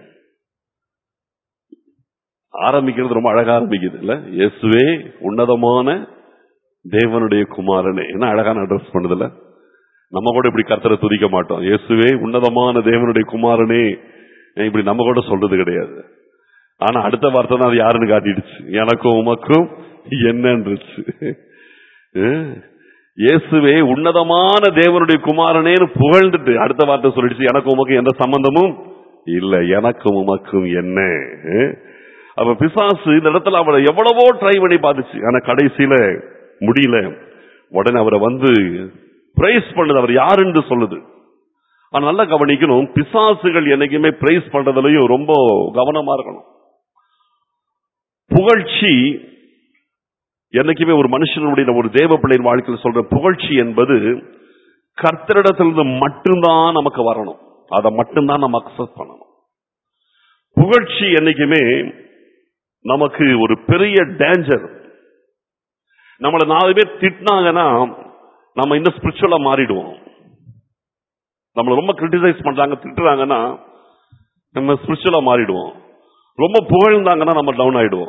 ஆரம்பிக்கிறது ரொம்ப அழகா ஆரம்பிக்குது இல்ல இயேசுவே உன்னதமான தேவனுடைய குமாரனே என்ன அழகான அட்ரஸ் பண்ணுதுல நம்ம கூட இப்படி கர்த்தரை துதிக்க மாட்டோம் இயேசுவே உன்னதமான தேவனுடைய குமாரனே இப்படி நம்ம கூட சொல்றது கிடையாது ஆனா அடுத்த வார்த்தை தான் அது யாருன்னு காட்டிடுச்சு எனக்கும் உமக்கும் என்னன்றுச்சு அஹ், இயேசுவே உன்னதமான தேவனுடைய குமாரனேன்னு புகழ்ந்துட்டு அடுத்த வார்த்தை சொல்லிடுச்சு எனக்கும் உமக்கும் எந்த சம்பந்தமும் இல்ல எனக்கும் உமக்கும் என்ன அஹ், அப்ப பிசாசு இந்த இடத்துல அவரை எவ்வளவோ ட்ரை பண்ணி பார்த்துச்சு ஆனா கடைசியில முடியல உடனே அவரை வந்து பிரைஸ் பண்ணுது அவர் யாருன்னு சொல்லுது ஆனா நல்லா கவனிக்கணும் பிசாசுகள் என்னைக்குமே பிரைஸ் பண்றதுலயும் ரொம்ப கவனமா இருக்கணும் புகழ்ச்சி என்னைக்குமே ஒரு மனுஷனுடைய ஒரு தேவ பிள்ளையின் வாழ்க்கையில் சொல்ற புகழ்ச்சி என்பது கர்த்தரிடத்திலிருந்து மட்டும்தான் நமக்கு வரணும் அதை மட்டும்தான் நம்ம அக்சஸ் பண்ணணும் புகழ்ச்சி என்னைக்குமே நமக்கு ஒரு பெரிய டேஞ்சர் நம்மளை நாலு பேர் திட்டினாங்கன்னா நம்ம இன்னும் ஸ்பிரிச்சுவலா மாறிடுவோம் நம்மளை ரொம்ப கிரிட்டிசைஸ் பண்றாங்க திட்டுறாங்கன்னா நம்ம ஸ்பிரிச்சுவலா மாறிடுவோம் ரொம்ப புகழ்ந்தாங்கன்னா நம்ம டவுன் ஆயிடுவோம்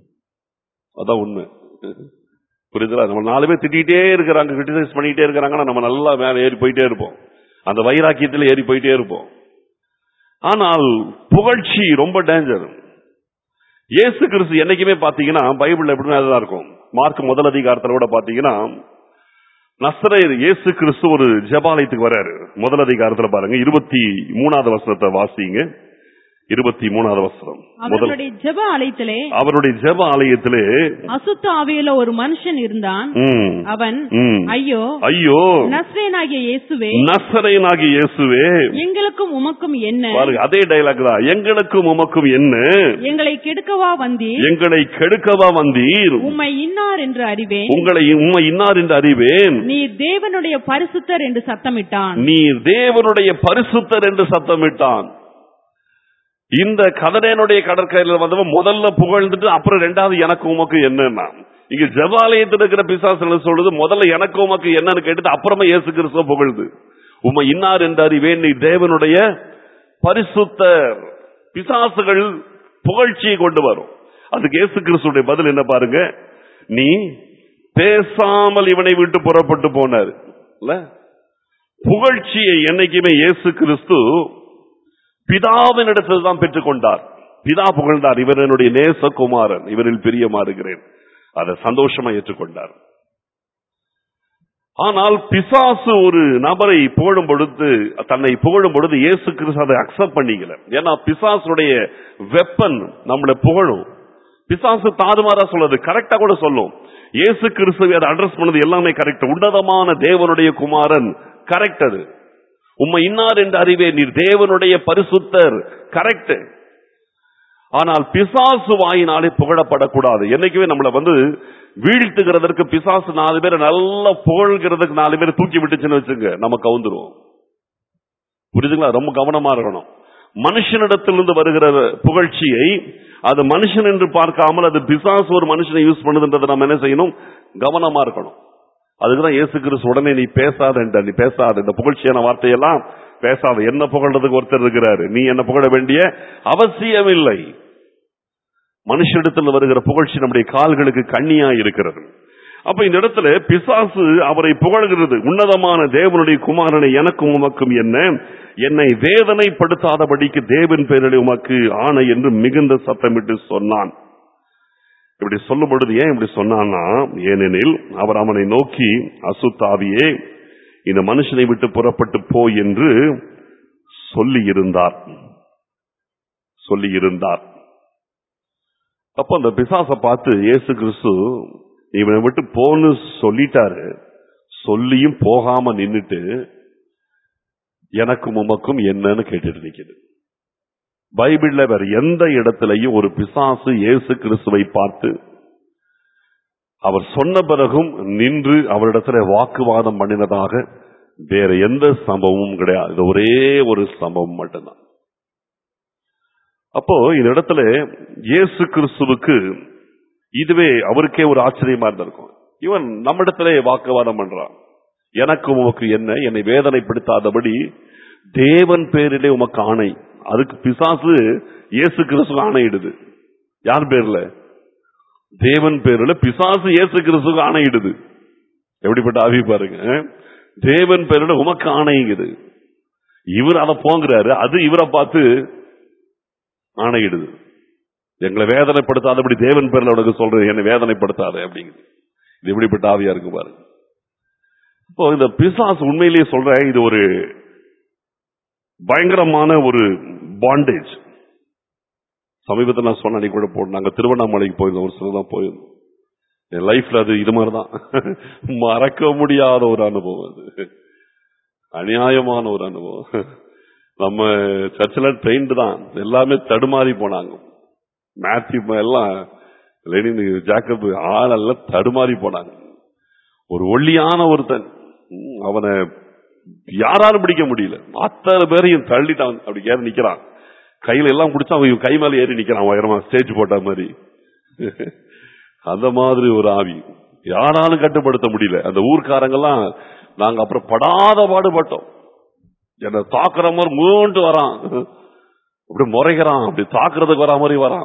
அதான் உண்மை புரியுதுல நம்ம நாலு பேர் திட்டிகிட்டே இருக்கிறாங்க கிரிட்டிசைஸ் பண்ணிட்டே இருக்கிறாங்கன்னா நம்ம நல்லா மேல ஏறி போயிட்டே இருப்போம் அந்த வைராக்கியத்தில் ஏறி போயிட்டே இருப்போம் ஆனால் புகழ்ச்சி ரொம்ப டேஞ்சர் இயேசு கிறிஸ்து என்னைக்குமே பாத்தீங்கன்னா பைபிள்ல எப்படின்னா அதுதான் இருக்கும் மார்க் முதல் அதிகாரத்துல கூட பாத்தீங்கன்னா நஸ்ரேர் இயேசு கிறிஸ்து ஒரு ஜெபாலயத்துக்கு வராரு முதல் அதிகாரத்துல பாருங்க இருபத்தி மூணாவது வசனத்தை வாசிங்க இருபத்தி மூணாவது வசனம் முதல் அவர்களுடைய ஜெப ஆலயத்திலே அவருடைய ஜெப ஆலயத்திலே அசுத்த ஆவியுள்ள ஒரு மனுஷன் இருந்தான் ம், அவன் ம், ஐயோ ஐயோ நஸ்ரேனாகிய இயேசுவே நசரையனாகி இயேசுவே எங்களுக்கும் உமக்கும் என்ன பாருங்க அதே டைலாக் தான் எங்களுக்கும் உமக்கும் என்ன எங்களை கெடுக்கவா வந்தீர் எங்களை கெடுக்கவா வந்தீர் உம்மை இன்னார் என்று அறிவேன் உங்களை உண்மை இன்னார் என்று அறிவேன் நீர் தேவனுடைய பரிசுத்தர் என்று சத்தமிட்டான் நீர் தேவனுடைய பரிசுத்தர் என்று சத்தமிட்டான் இந்த கதனேனுடைய கடற்கரையில வந்தவன் முதல்ல புகழ்ந்துட்டு அப்புறம் ரெண்டாவது எனக்கு உமக்கு என்னன்னா இங்க ஜபாலயத்தில் இருக்கிற பிசாசுகள் சொல்றது முதல்ல எனக்கு உமக்கு என்னன்னு கேட்டுட்டு அப்புறமா இயேசு கிறிஸ்துவ புகழ்ந்து உம்மை இன்னார் என்று அறிவேன் நீ தேவனுடைய பரிசுத்தர் பிசாசுகள் புகழ்ச்சியை கொண்டு வரும் அதுக்கு இயேசு கிறிஸ்துடைய பதில் என்ன பாருங்க நீ பேசாமல் இவனை விட்டு புறப்பட்டு போனார் இல்ல புகழ்ச்சியை என்னைக்குமே இயேசு கிறிஸ்து பிதாவினிடத்தில் தான் பெற்றுக்கொண்டார் பிதா புகழ்ந்தார் இவர் என்னுடைய நேசகுமாரன் இவரில் பிரியமா இருக்கிறேன் அதை சந்தோஷமா ஏற்றுக்கொண்டார் ஆனால் பிசாசு ஒரு நபரை புகழும் பொழுது தன்னை புகழும் பொழுது இயேசு கிறிஸ்து அதை அக்செப்ட் பண்ணிக்கல ஏன்னா பிசாசுடைய வெப்பன் நம்மளை புகழும் பிசாசு தாறுமாறா சொல்லுது கரெக்டா கூட சொல்லும் இயேசு கிறிஸ்துவை அதை அட்ரஸ் பண்ணது எல்லாமே கரெக்ட் உன்னதமான தேவனுடைய குமாரன் கரெக்ட் அது உம்மை இன்னார் என்று அறிவே நீர் தேவனுடைய பரிசுத்தர் கரெக்ட் ஆனால் பிசாசு வாயினாலே புகழப்படக்கூடாது என்னைக்குமே நம்மள வந்து வீழ்த்துகிறதற்கு பிசாசு நாலு பேரை நல்லா புகழ்கிறதுக்கு நாலு பேரை தூக்கி விட்டுச்சுன்னு வச்சுங்க நம்ம கவுந்துருவோம் புரியுதுங்களா ரொம்ப கவனமா இருக்கணும் மனுஷனிடத்திலிருந்து வருகிற புகழ்ச்சியை அது மனுஷன் என்று பார்க்காமல் அது பிசாசு ஒரு மனுஷனை யூஸ் பண்ணுதுன்றதை நம்ம என்ன செய்யணும் கவனமா இருக்கணும் அதுக்குதான் இயேசு கிறிஸ்து உடனே நீ பேசாத என்ற நீ பேசாத இந்த புகழ்ச்சியான வார்த்தையெல்லாம் பேசாத என்ன புகழ்றதுக்கு ஒருத்தர் இருக்கிறாரு நீ என்ன புகழ வேண்டிய அவசியமில்லை மனுஷனிடத்தில் வருகிற புகழ்ச்சி நம்முடைய கால்களுக்கு கண்ணியா இருக்கிறது அப்ப இந்த இடத்துல பிசாசு அவரை புகழ்கிறது உன்னதமான தேவனுடைய குமாரனை எனக்கும் உமக்கும் என்ன என்னை வேதனைப்படுத்தாதபடிக்கு தேவன் பேரில் உமக்கு ஆணை என்று மிகுந்த சத்தமிட்டு சொன்னான் இப்படி சொல்லும் பொழுது ஏன் இப்படி சொன்னான்னா ஏனெனில் அவர் அவனை நோக்கி அசுத்தாவியே இந்த மனுஷனை விட்டு புறப்பட்டு போ என்று சொல்லி இருந்தார் சொல்லி இருந்தார் அப்ப அந்த பிசாச பார்த்து இயேசு கிறிஸ்து இவனை விட்டு போன்னு சொல்லிட்டாரு சொல்லியும் போகாம நின்னுட்டு எனக்கும் உமக்கும் என்னன்னு கேட்டுட்டு நிக்குது பைபிள்ல வேற எந்த இடத்திலையும் ஒரு பிசாசு இயேசு கிறிஸ்துவை பார்த்து அவர் சொன்ன பிறகும் நின்று அவரிடத்துல வாக்குவாதம் பண்ணினதாக வேற எந்த சம்பவமும் கிடையாது இது ஒரே ஒரு சம்பவம் மட்டும்தான் அப்போ இந்த இடத்துல இயேசு கிறிஸ்துவுக்கு இதுவே அவருக்கே ஒரு ஆச்சரியமா இருந்திருக்கும் இவன் நம்மிடத்திலே வாக்குவாதம் பண்றான் எனக்கு உமக்கு என்ன என்னை வேதனைப்படுத்தாதபடி தேவன் பேரிலே உமக்கு ஆணை அதுக்கு பிசாசு இயேசு கிறிஸ்து ஆணையிடுது யார் பேர்ல தேவன் பேர்ல பிசாசு இயேசு கிறிஸ்துக்கு ஆணையிடுது எப்படிப்பட்ட ஆவி பாருங்க தேவன் பேரில் உமக்கு ஆணைங்குது இவர் அதை போங்கிறாரு அது இவரை பார்த்து ஆணையிடுது எங்களை வேதனைப்படுத்தாதபடி தேவன் பேர்ல உனக்கு சொல்றேன் என்னை வேதனைப்படுத்தாத அப்படிங்குது இது எப்படிப்பட்ட ஆவியா இருக்கு பாருங்க இப்போ இந்த பிசாசு உண்மையிலேயே சொல்றேன் இது ஒரு பயங்கரமான ஒரு பாண்டேஜ் சமீபத்தில் நான் சொன்ன அன்னைக்கு கூட போட்டு நாங்க திருவண்ணாமலைக்கு போயிருந்தோம் ஒரு சில தான் போயிருந்தோம் என் லைஃப்ல அது இது மாதிரிதான் மறக்க முடியாத ஒரு அனுபவம் அது அநியாயமான ஒரு அனுபவம் நம்ம சர்ச்சில் ட்ரெயின்டு தான் எல்லாமே தடுமாறி போனாங்க மேத்யூ எல்லாம் லெனின் ஜாக்கப் ஆளெல்லாம் தடுமாறி போனாங்க ஒரு ஒல்லியான ஒருத்தன் ம், அவனை யாராலும் பிடிக்க முடியல அத்தனை பேரையும் தள்ளிட்டான் அப்படி ஏறி நிக்கிறான் கையில எல்லாம் பிடிச்சா அவன் இவன் கை மேல ஏறி நிக்கிறான் உயரமா ஸ்டேஜ் போட்ட மாதிரி அந்த மாதிரி ஒரு ஆவி யாராலும் கட்டுப்படுத்த முடியல அந்த ஊர்க்காரங்கெல்லாம் நாங்க அப்புறம் படாத பாடுபட்டோம் என்ன தாக்குற மாதிரி மூண்டு வரான் அப்படி முறைகிறான் அப்படி தாக்குறதுக்கு வரா மாதிரி வரான்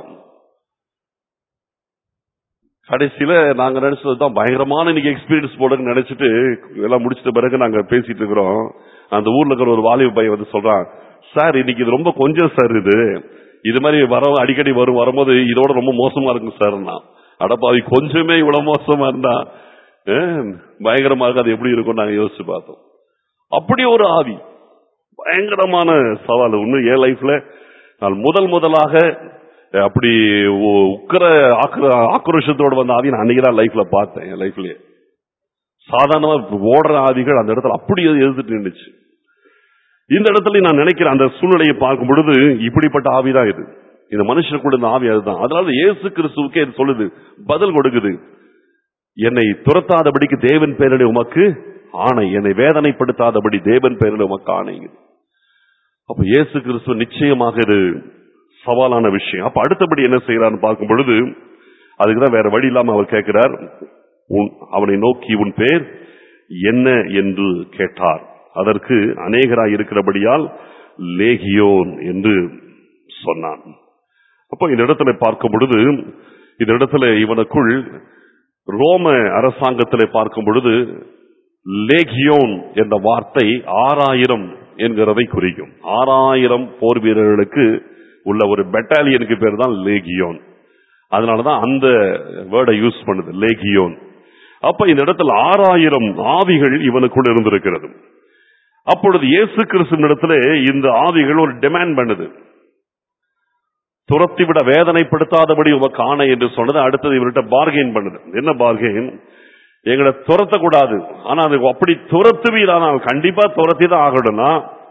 கடைசியில நாங்க நினைச்சது தான் பயங்கரமான இன்னைக்கு எக்ஸ்பீரியன்ஸ் போடுன்னு நினைச்சிட்டு எல்லாம் முடிச்சிட்ட பிறகு நாங்க பேசிட்டு இருக்கிறோம் அந்த ஊர்ல இருக்கிற ஒரு வாலிப பையன் வந்து சொல்றான் சார் இன்னைக்கு இது ரொம்ப கொஞ்சம் சார் இது இது மாதிரி வர அடிக்கடி வரும் வரும்போது இதோட ரொம்ப மோசமா இருக்கும் சார் அடப்பாவி கொஞ்சமே இவ்வளவு மோசமா இருந்தா அஹ், பயங்கரமா இருக்கு அது எப்படி இருக்கும் நாங்க யோசிச்சு பார்த்தோம் அப்படி ஒரு ஆவி பயங்கரமான சவால் உண்மை என் லைஃப்ல நான் முதல் முதலாக அஹ், அப்படி ஒ- உக்கிர ஆக்ர ஆக்ரோஷத்தோட வந்த ஆவி நான் அன்னைக்கு தான் லைஃப்ல பார்த்தேன் என் லைஃப்லயே சாதாரணமா ஓடுற ஆவிகள் அந்த இடத்துல அப்படியே எதிர்த்துட்டு நின்றுச்சு இந்த இடத்துல நான் நினைக்கிறேன் அந்த சூழ்நிலையை பார்க்கும் பொழுது இப்படிப்பட்ட ஆவிதான் இது இந்த மனுஷனுக்குள்ள இந்த ஆவி அதுதான் அதனால இயேசு கிறிஸ்துவுக்கே இது சொல்லுது பதில் கொடுக்குது என்னை துரத்தாதபடிக்கு தேவன் பேரில் உமக்கு ஆணை என்னை வேதனைப்படுத்தாதபடி தேவன் பேரில் உமக்கு ஆணைங்குது அப்ப இயேசு கிறிஸ்து நிச்சயமாக இது சவாலான விஷயம் அப்ப அடுத்தபடி என்ன செய்யறான்னு பார்க்கும் பொழுது அதுக்குதான் வேற வழி இல்லாம அவர் கேட்கிறார் உன் அவனை நோக்கி உன் பேர் என்ன என்று கேட்டார் அதற்கு அநேகராய் இருக்கிறபடியால் லேகியோன் என்று சொன்னான் அப்போ இந்த இடத்துல பார்க்கும் பொழுது இந்த இடத்துல இவனுக்குள் ரோம அரசாங்கத்திலே பார்க்கும் பொழுது லேகியோன் என்ற வார்த்தை ஆறாயிரம் என்கிறதை குறிக்கும் ஆறாயிரம் போர் வீரர்களுக்கு உள்ள ஒரு பெட்டாலியனுக்கு பேர் தான் லேகியோன் அதனாலதான் அந்த வேர்டை யூஸ் பண்ணுது லேகியோன் அப்ப இந்த இடத்துல ஆறாயிரம் ஆவிகள் இவனுக்குள் இருந்திருக்கிறது அப்பொழுது இயேசு கிறிஸ்துவின் இடத்துல இந்த ஆவிகள் ஒரு டிமாண்ட் பண்ணுது துரத்திவிட வேதனைப்படுத்தாதபடி உமக்கு ஆணை என்று சொன்னது அடுத்தது இவர்கிட்ட பார்கெயின் பண்ணுது என்ன பார்கெயின் எங்களை துரத்தக்கூடாது ஆனா அது அப்படி துரத்துவீரானால் கண்டிப்பா துரத்தி தான் ஆகணும்னா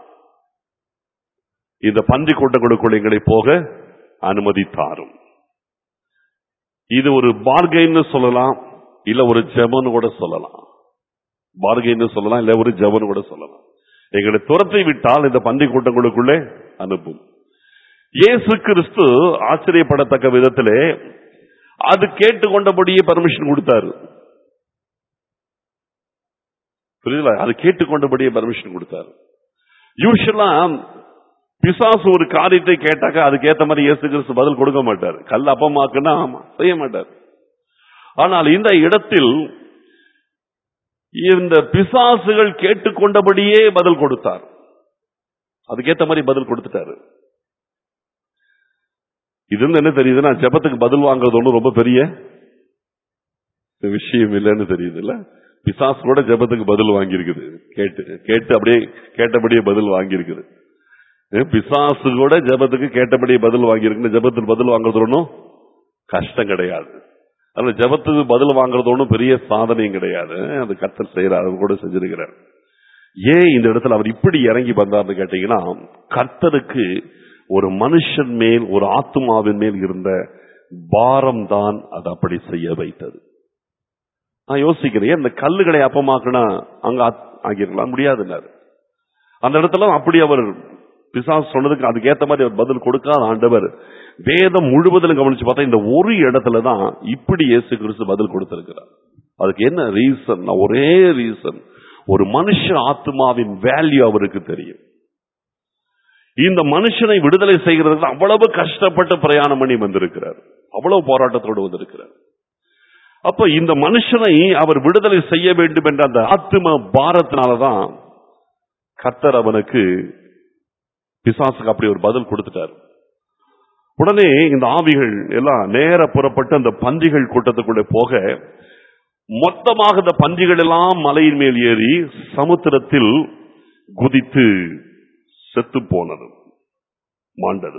இந்த பன்றி கூட்டங்களுக்குள் எங்களை போக அனுமதி தாரும் இது ஒரு பார்கெயின் சொல்லலாம் இல்ல ஒரு ஜெபம்னு கூட சொல்லலாம் பார்கைன்னு சொல்லலாம் இல்ல ஒரு ஜெபம்னு கூட சொல்லலாம் எங்களை துரத்தி விட்டால் இந்த பன்றி கூட்டங்களுக்குள்ளே அனுப்பும் இயேசு கிறிஸ்து ஆச்சரியப்படத்தக்க விதத்திலே அது கேட்டுக்கொண்டபடியே பர்மிஷன் கொடுத்தாரு புரியுதுல அது கேட்டுக்கொண்டபடியே பர்மிஷன் கொடுத்தாரு யூஸ்வலா பிசாசு ஒரு காரியத்தை கேட்டாக்க அதுக்கு ஏத்த மாதிரி இயேசு கிறிஸ்து பதில் கொடுக்க மாட்டார் கல் அப்பமாக்குன்னா ஆமா செய்ய மாட்டார் ஆனால் இந்த இடத்தில் இந்த பிசாசுகள் கேட்டுக்கொண்டபடியே பதில் கொடுத்தார் அதுக்கேத்த மாதிரி பதில் கொடுத்துட்டாரு இது இருந்து என்ன தெரியுதுன்னா ஜெபத்துக்கு பதில் வாங்குறது ஒன்றும் ரொம்ப பெரிய விஷயம் இல்லைன்னு தெரியுது இல்ல பிசாசு கூட ஜெபத்துக்கு பதில் வாங்கியிருக்குது கேட்டு கேட்டு அப்படியே கேட்டபடியே பதில் வாங்கியிருக்குது ஏ, பிசாசு கூட ஜெபத்துக்கு கேட்டபடியே பதில் வாங்கியிருக்கு ஜெபத்துக்கு பதில் வாங்குறது ஒன்றும் கஷ்டம் கிடையாது அதுல ஜெபத்துக்கு பதில் வாங்குறது ஒன்றும் பெரிய சாதனையும் கிடையாது அது கர்த்தர் செய்யறாரு அவர் கூட செஞ்சிருக்கிறார் ஏன் இந்த இடத்துல அவர் இப்படி இறங்கி வந்தார்னு கேட்டீங்கன்னா கர்த்தருக்கு ஒரு மனுஷன் மேல் ஒரு ஆத்துமாவின் மேல் இருந்த பாரம் தான் அது அப்படி செய்ய வைத்தது நான் யோசிக்கிறேன் இந்த கல்லுகளை அப்பமாக்குனா அங்க ஆத்- ஆக்கியிருக்கலாம் முடியாதுன்னாரு அந்த இடத்துல அப்படி அவர் பிசாசு சொன்னதுக்கு அதுக்கேத்த மாதிரி அவர் பதில் கொடுக்காத ஆண்டவர் வேதம் முழுவதிலும் கவனிச்சு பார்த்தா இந்த ஒரு இடத்துல தான் இப்படி இயேசு கிறிஸ்து பதில் கொடுத்திருக்கிறார் அதுக்கு என்ன ரீசன் ஒரே ரீசன் ஒரு மனுஷ ஆத்மாவின் வேல்யூ அவருக்கு தெரியும் இந்த மனுஷனை விடுதலை செய்கிறதுக்கு அவ்வளவு கஷ்டப்பட்டு பிரயாணம் பண்ணி வந்திருக்கிறார் அவ்வளவு போராட்டத்தோடு வந்திருக்கிறார் அப்ப இந்த மனுஷனை அவர் விடுதலை செய்ய வேண்டும் என்ற அந்த ஆத்ம பாரத்தினாலதான் கர்த்தர் அவனுக்கு பிசாசுக்கு அப்படி ஒரு பதில் கொடுத்துட்டார் உடனே இந்த ஆவிகள் எல்லாம் நேர புறப்பட்டு அந்த பன்றிகள் கூட்டத்துக்குள்ளே போக மொத்தமாக இந்த பன்றிகள் எல்லாம் மலையின் மேல் ஏறி சமுத்திரத்தில் குதித்து செத்து போனது மாண்டது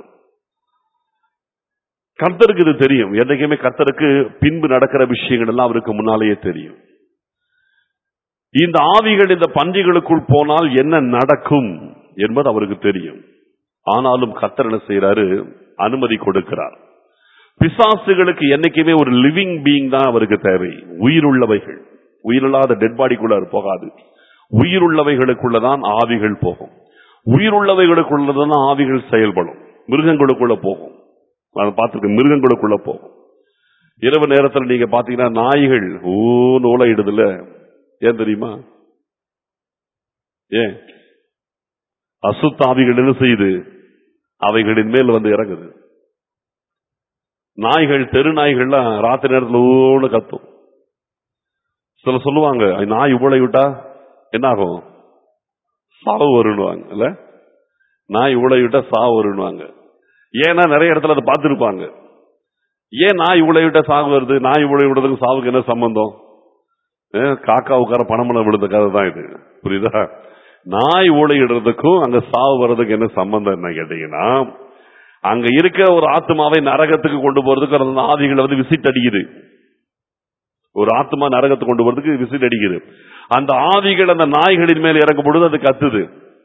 கர்த்தருக்கு இது தெரியும் என்னைக்குமே கர்த்தருக்கு பின்பு நடக்கிற விஷயங்கள் எல்லாம் அவருக்கு முன்னாலேயே தெரியும் இந்த ஆவிகள் இந்த பன்றிகளுக்குள் போனால் என்ன நடக்கும் என்பது அவருக்கு தெரியும் ஆனாலும் கர்த்தர் என்ன செய்யறாரு அனுமதி கொடுக்கிறார் பிசாசுகளுக்கு என்னைக்குமே ஒரு லிவிங் பீயிங் தான் அவருக்கு தேவை உயிருள்ளவைகள் உயிரில்லாத டெட் பாடிக்குள்ள அது போகாது உயிருள்ளவைகளுக்குள்ளதான் ஆவிகள் போகும் உயிருள்ளவைகளுக்குள்ளதான் ஆவிகள் செயல்படும் மிருகங்களுக்குள்ள போகும் அதை பார்த்திருக்க மிருகங்களுக்குள்ள போகும் இரவு நேரத்தில் நீங்க பாத்தீங்கன்னா நாய்கள் ஊ நூலையிடுதுல ஏன் தெரியுமா ஏன் அசுத்தாவிகள் என்ன செய்யுது அவைகளின் மேல் வந்து இறங்குது நாய்கள் தெரு நாய்கள்லாம் ராத்திரி நேரத்தில் ஊன்னு கத்தும் சில சொல்லுவாங்க நாய் இவ்வளவு விட்டா என்ன ஆகும் சாவு வருன்னுவாங்க இல்ல நாய் இவ்வளவு விட்டா சாவு வருன்னுவாங்க ஏன்னா நிறைய இடத்துல அதை பார்த்துருப்பாங்க ஏன் நாய் இவ்வளவு விட்டா சாவு வருது நாய் இவ்வளவு விடுறதுக்கு சாவுக்கு என்ன சம்பந்தம் அஹ் காக்கா உட்கார பணமலம் விழுந்த கதை தான் இது புரியுதா நாய் ஊழையிடுறதுக்கும் அங்க சாவு வர்றதுக்கு என்ன சம்பந்தம் என்ன கேட்டீங்கன்னா அங்க இருக்க ஒரு ஆத்மாவை நரகத்துக்கு கொண்டு போறதுக்கு அந்த ஆவிகள் வந்து விசிட் அடிக்குது ஒரு ஆத்மா நரகத்துக்கு கொண்டு போறதுக்கு விசிட் அடிக்குது அந்த ஆவிகள் அந்த நாய்களின் மேல் இறங்கும் பொழுது அது கத்துது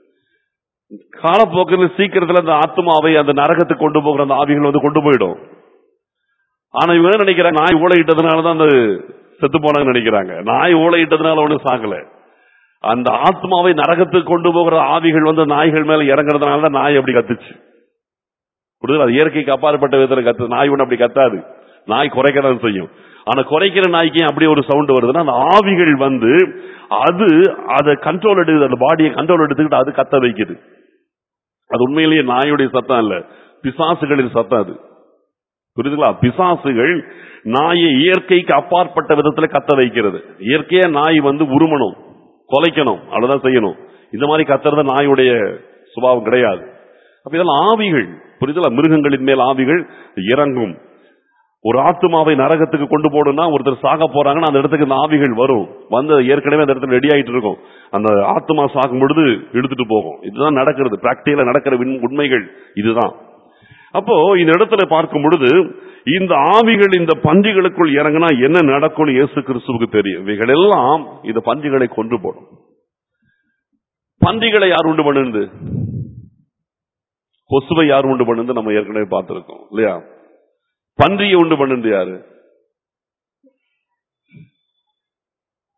காலப்போக்கில் சீக்கிரத்துல அந்த ஆத்மாவை அந்த நரகத்துக்கு கொண்டு போகிற அந்த ஆவிகள் வந்து கொண்டு போயிடும் ஆனா இவங்க என்ன நினைக்கிறாங்க நாய் ஊழையிட்டதுனாலதான் அந்த செத்து போனாங்கன்னு நினைக்கிறாங்க நாய் ஊழையிட்டதுனால ஒண்ணும் சாகல அந்த ஆத்மாவை நரகத்துக்கு கொண்டு போகிற ஆவிகள் வந்து நாய்கள் மேல இறங்குறதுனால தான் நாய் அப்படி கத்துச்சு புரியுது அது இயற்கைக்கு அப்பாற்பட்ட விதத்துல கத்து நாய் ஒண்ணு அப்படி கத்தாது நாய் குறைக்கதான் செய்யும் ஆனா குறைக்கிற நாய்க்கு ஏன் அப்படி ஒரு சவுண்ட் வருதுன்னா அந்த ஆவிகள் வந்து அது அதை கண்ட்ரோல் எடுக்குது அந்த பாடியை கண்ட்ரோல் எடுத்துக்கிட்டு அது கத்த வைக்குது அது உண்மையிலேயே நாயுடைய சத்தம் இல்ல பிசாசுகளின் சத்தம் அது புரியுதுங்களா பிசாசுகள் நாயை இயற்கைக்கு அப்பாற்பட்ட விதத்துல கத்த வைக்கிறது இயற்கையா நாய் வந்து உருமணும் கொலைக்கணும் அவ்வளவுதான் செய்யணும் இந்த மாதிரி கத்துறது நாயுடைய சுபாவம் கிடையாது அப்ப இதெல்லாம் ஆவிகள் புரியுதுல மிருகங்களின் மேல் ஆவிகள் இறங்கும் ஒரு ஆத்துமாவை நரகத்துக்கு கொண்டு போடணும்னா ஒருத்தர் சாக போறாங்கன்னா அந்த இடத்துக்கு இந்த ஆவிகள் வரும் வந்து ஏற்கனவே அந்த இடத்துல ரெடி ஆயிட்டு இருக்கும் அந்த ஆத்துமா சாகும் பொழுது எடுத்துட்டு போகும் இதுதான் நடக்கிறது பிராக்டிகலா நடக்கிற விண்- உண்மைகள் இதுதான் அப்போ இந்த இடத்துல பார்க்கும் பொழுது இந்த ஆவிகள் இந்த பன்றிகளுக்குள் இறங்கினா என்ன நடக்கும்னு இயேசு கிறிஸ்துவுக்கு தெரியும் இவைகள் எல்லாம் இந்த பன்றிகளை கொண்டு போடும் பன்றிகளை யார் உண்டு பண்ணுது கொசுவை யார் உண்டு பண்ணுது நம்ம ஏற்கனவே பார்த்திருக்கோம் இல்லையா பன்றியை உண்டு பண்ணுது யாரு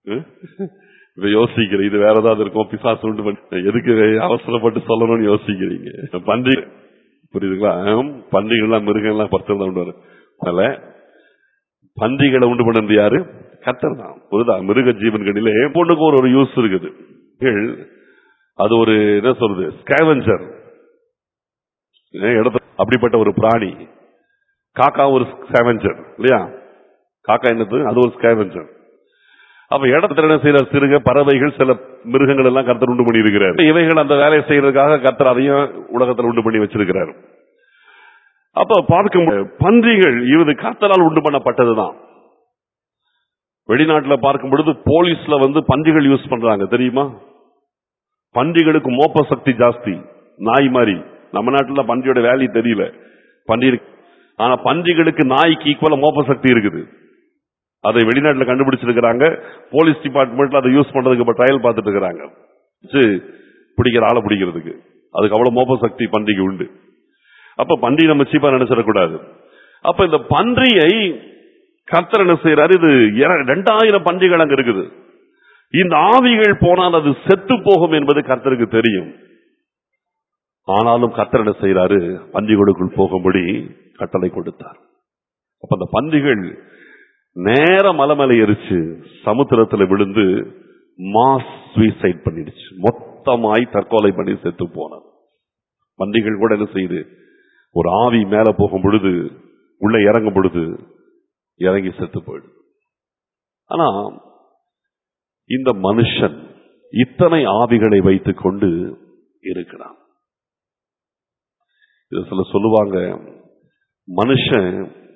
ம்? இதை யோசிக்கிறேன் இது வேற ஏதாவது இருக்கும் பிசாசு உண்டு பண்ணி எதுக்கு அவசரப்பட்டு சொல்லணும்னு யோசிக்கிறீங்க பன்றி புரியுதுங்களா ஆம், பன்றிகள்லாம் மிருகங்கள்லாம் பத்து உண்டு வரும் அதனால பன்றிகளை உண்டு பண்ணது யாரு கத்தர் தான் புரியுதா மிருக ஜீவன்களிலே பொண்ணுக்கு ஒரு ஒரு யூஸ் இருக்குது கள், அது ஒரு என்ன சொல்றது ஸ்கேவெஞ்சர் இடத்த அப்படிப்பட்ட ஒரு பிராணி காக்கா ஒரு ஸ்கேவெஞ்சர் இல்லையா காக்கா என்னது அது ஒரு ஸ்கேவெஞ்சர் அப்ப இடத்துல என்ன செய்யற சிறுக பறவைகள் சில மிருகங்கள் எல்லாம் கர்த்தர் உண்டு பண்ணி இருக்கிறார் இவைகள் அந்த வேலையை செய்யறதுக்காக கர்த்தர் அதையும் உலகத்தில் உண்டு பண்ணி வச்சிருக்கிறார் அப்ப பார்க்க முடியாது. பன்றிகள் இது கர்த்தரால் உண்டு பண்ணப்பட்டதுதான் வெளிநாட்டுல பார்க்கும் பொழுது போலீஸ்ல வந்து பன்றிகள் யூஸ் பண்றாங்க தெரியுமா பன்றிகளுக்கு மோப்ப சக்தி ஜாஸ்தி நாய் மாதிரி நம்ம நாட்டுல பன்றியோட வேல்யூ தெரியல பன்றி இருக்கு. ஆனா பன்றிகளுக்கு நாய்க்கு ஈக்குவலா மோப்ப சக்தி இருக்குது அதை வெளிநாட்டுல கண்டுபிடிச்சிருக்கிறாங்க போலீஸ் டிபார்ட்மெண்ட்ல அதை யூஸ் பண்றதுக்கு இப்ப ட்ரையல் பார்த்துட்டு இருக்கிறாங்க வச்சு பிடிக்கிற ஆளை பிடிக்கிறதுக்கு அதுக்கு அவ்வளவு மோப்ப சக்தி பன்றிக்கு உண்டு அப்ப பன்றி நம்ம சீப்பா நினைச்சிடக்கூடாது அப்ப இந்த பன்றியை கர்த்தர் என்ன செய்யறாரு இது இர- ரெண்டாயிரம் பன்றிகள் அங்க இருக்குது இந்த ஆவிகள் போனால் அது செத்து போகும் என்பது கர்த்தருக்கு தெரியும் ஆனாலும் கர்த்தர் என்ன செய்யறாரு பன்றிகளுக்குள் போகும்படி கட்டளை கொடுத்தார் அப்ப அந்த பன்றிகள் நேர மலை மேல எரிச்சு சமுத்திரத்துல விழுந்து மாஸ் சூசைட் பண்ணிடுச்சு மொத்தமாய் தற்கொலை பண்ணி செத்து போனது பன்றிகள் கூட என்ன செய்யுது ஒரு ஆவி மேல போகும் பொழுது உள்ள இறங்கும் பொழுது இறங்கி செத்து போயிடுது ஆனா இந்த மனுஷன் இத்தனை ஆவிகளை வைத்துக் கொண்டு இருக்கிறான் இது சில சொல்லுவாங்க மனுஷன்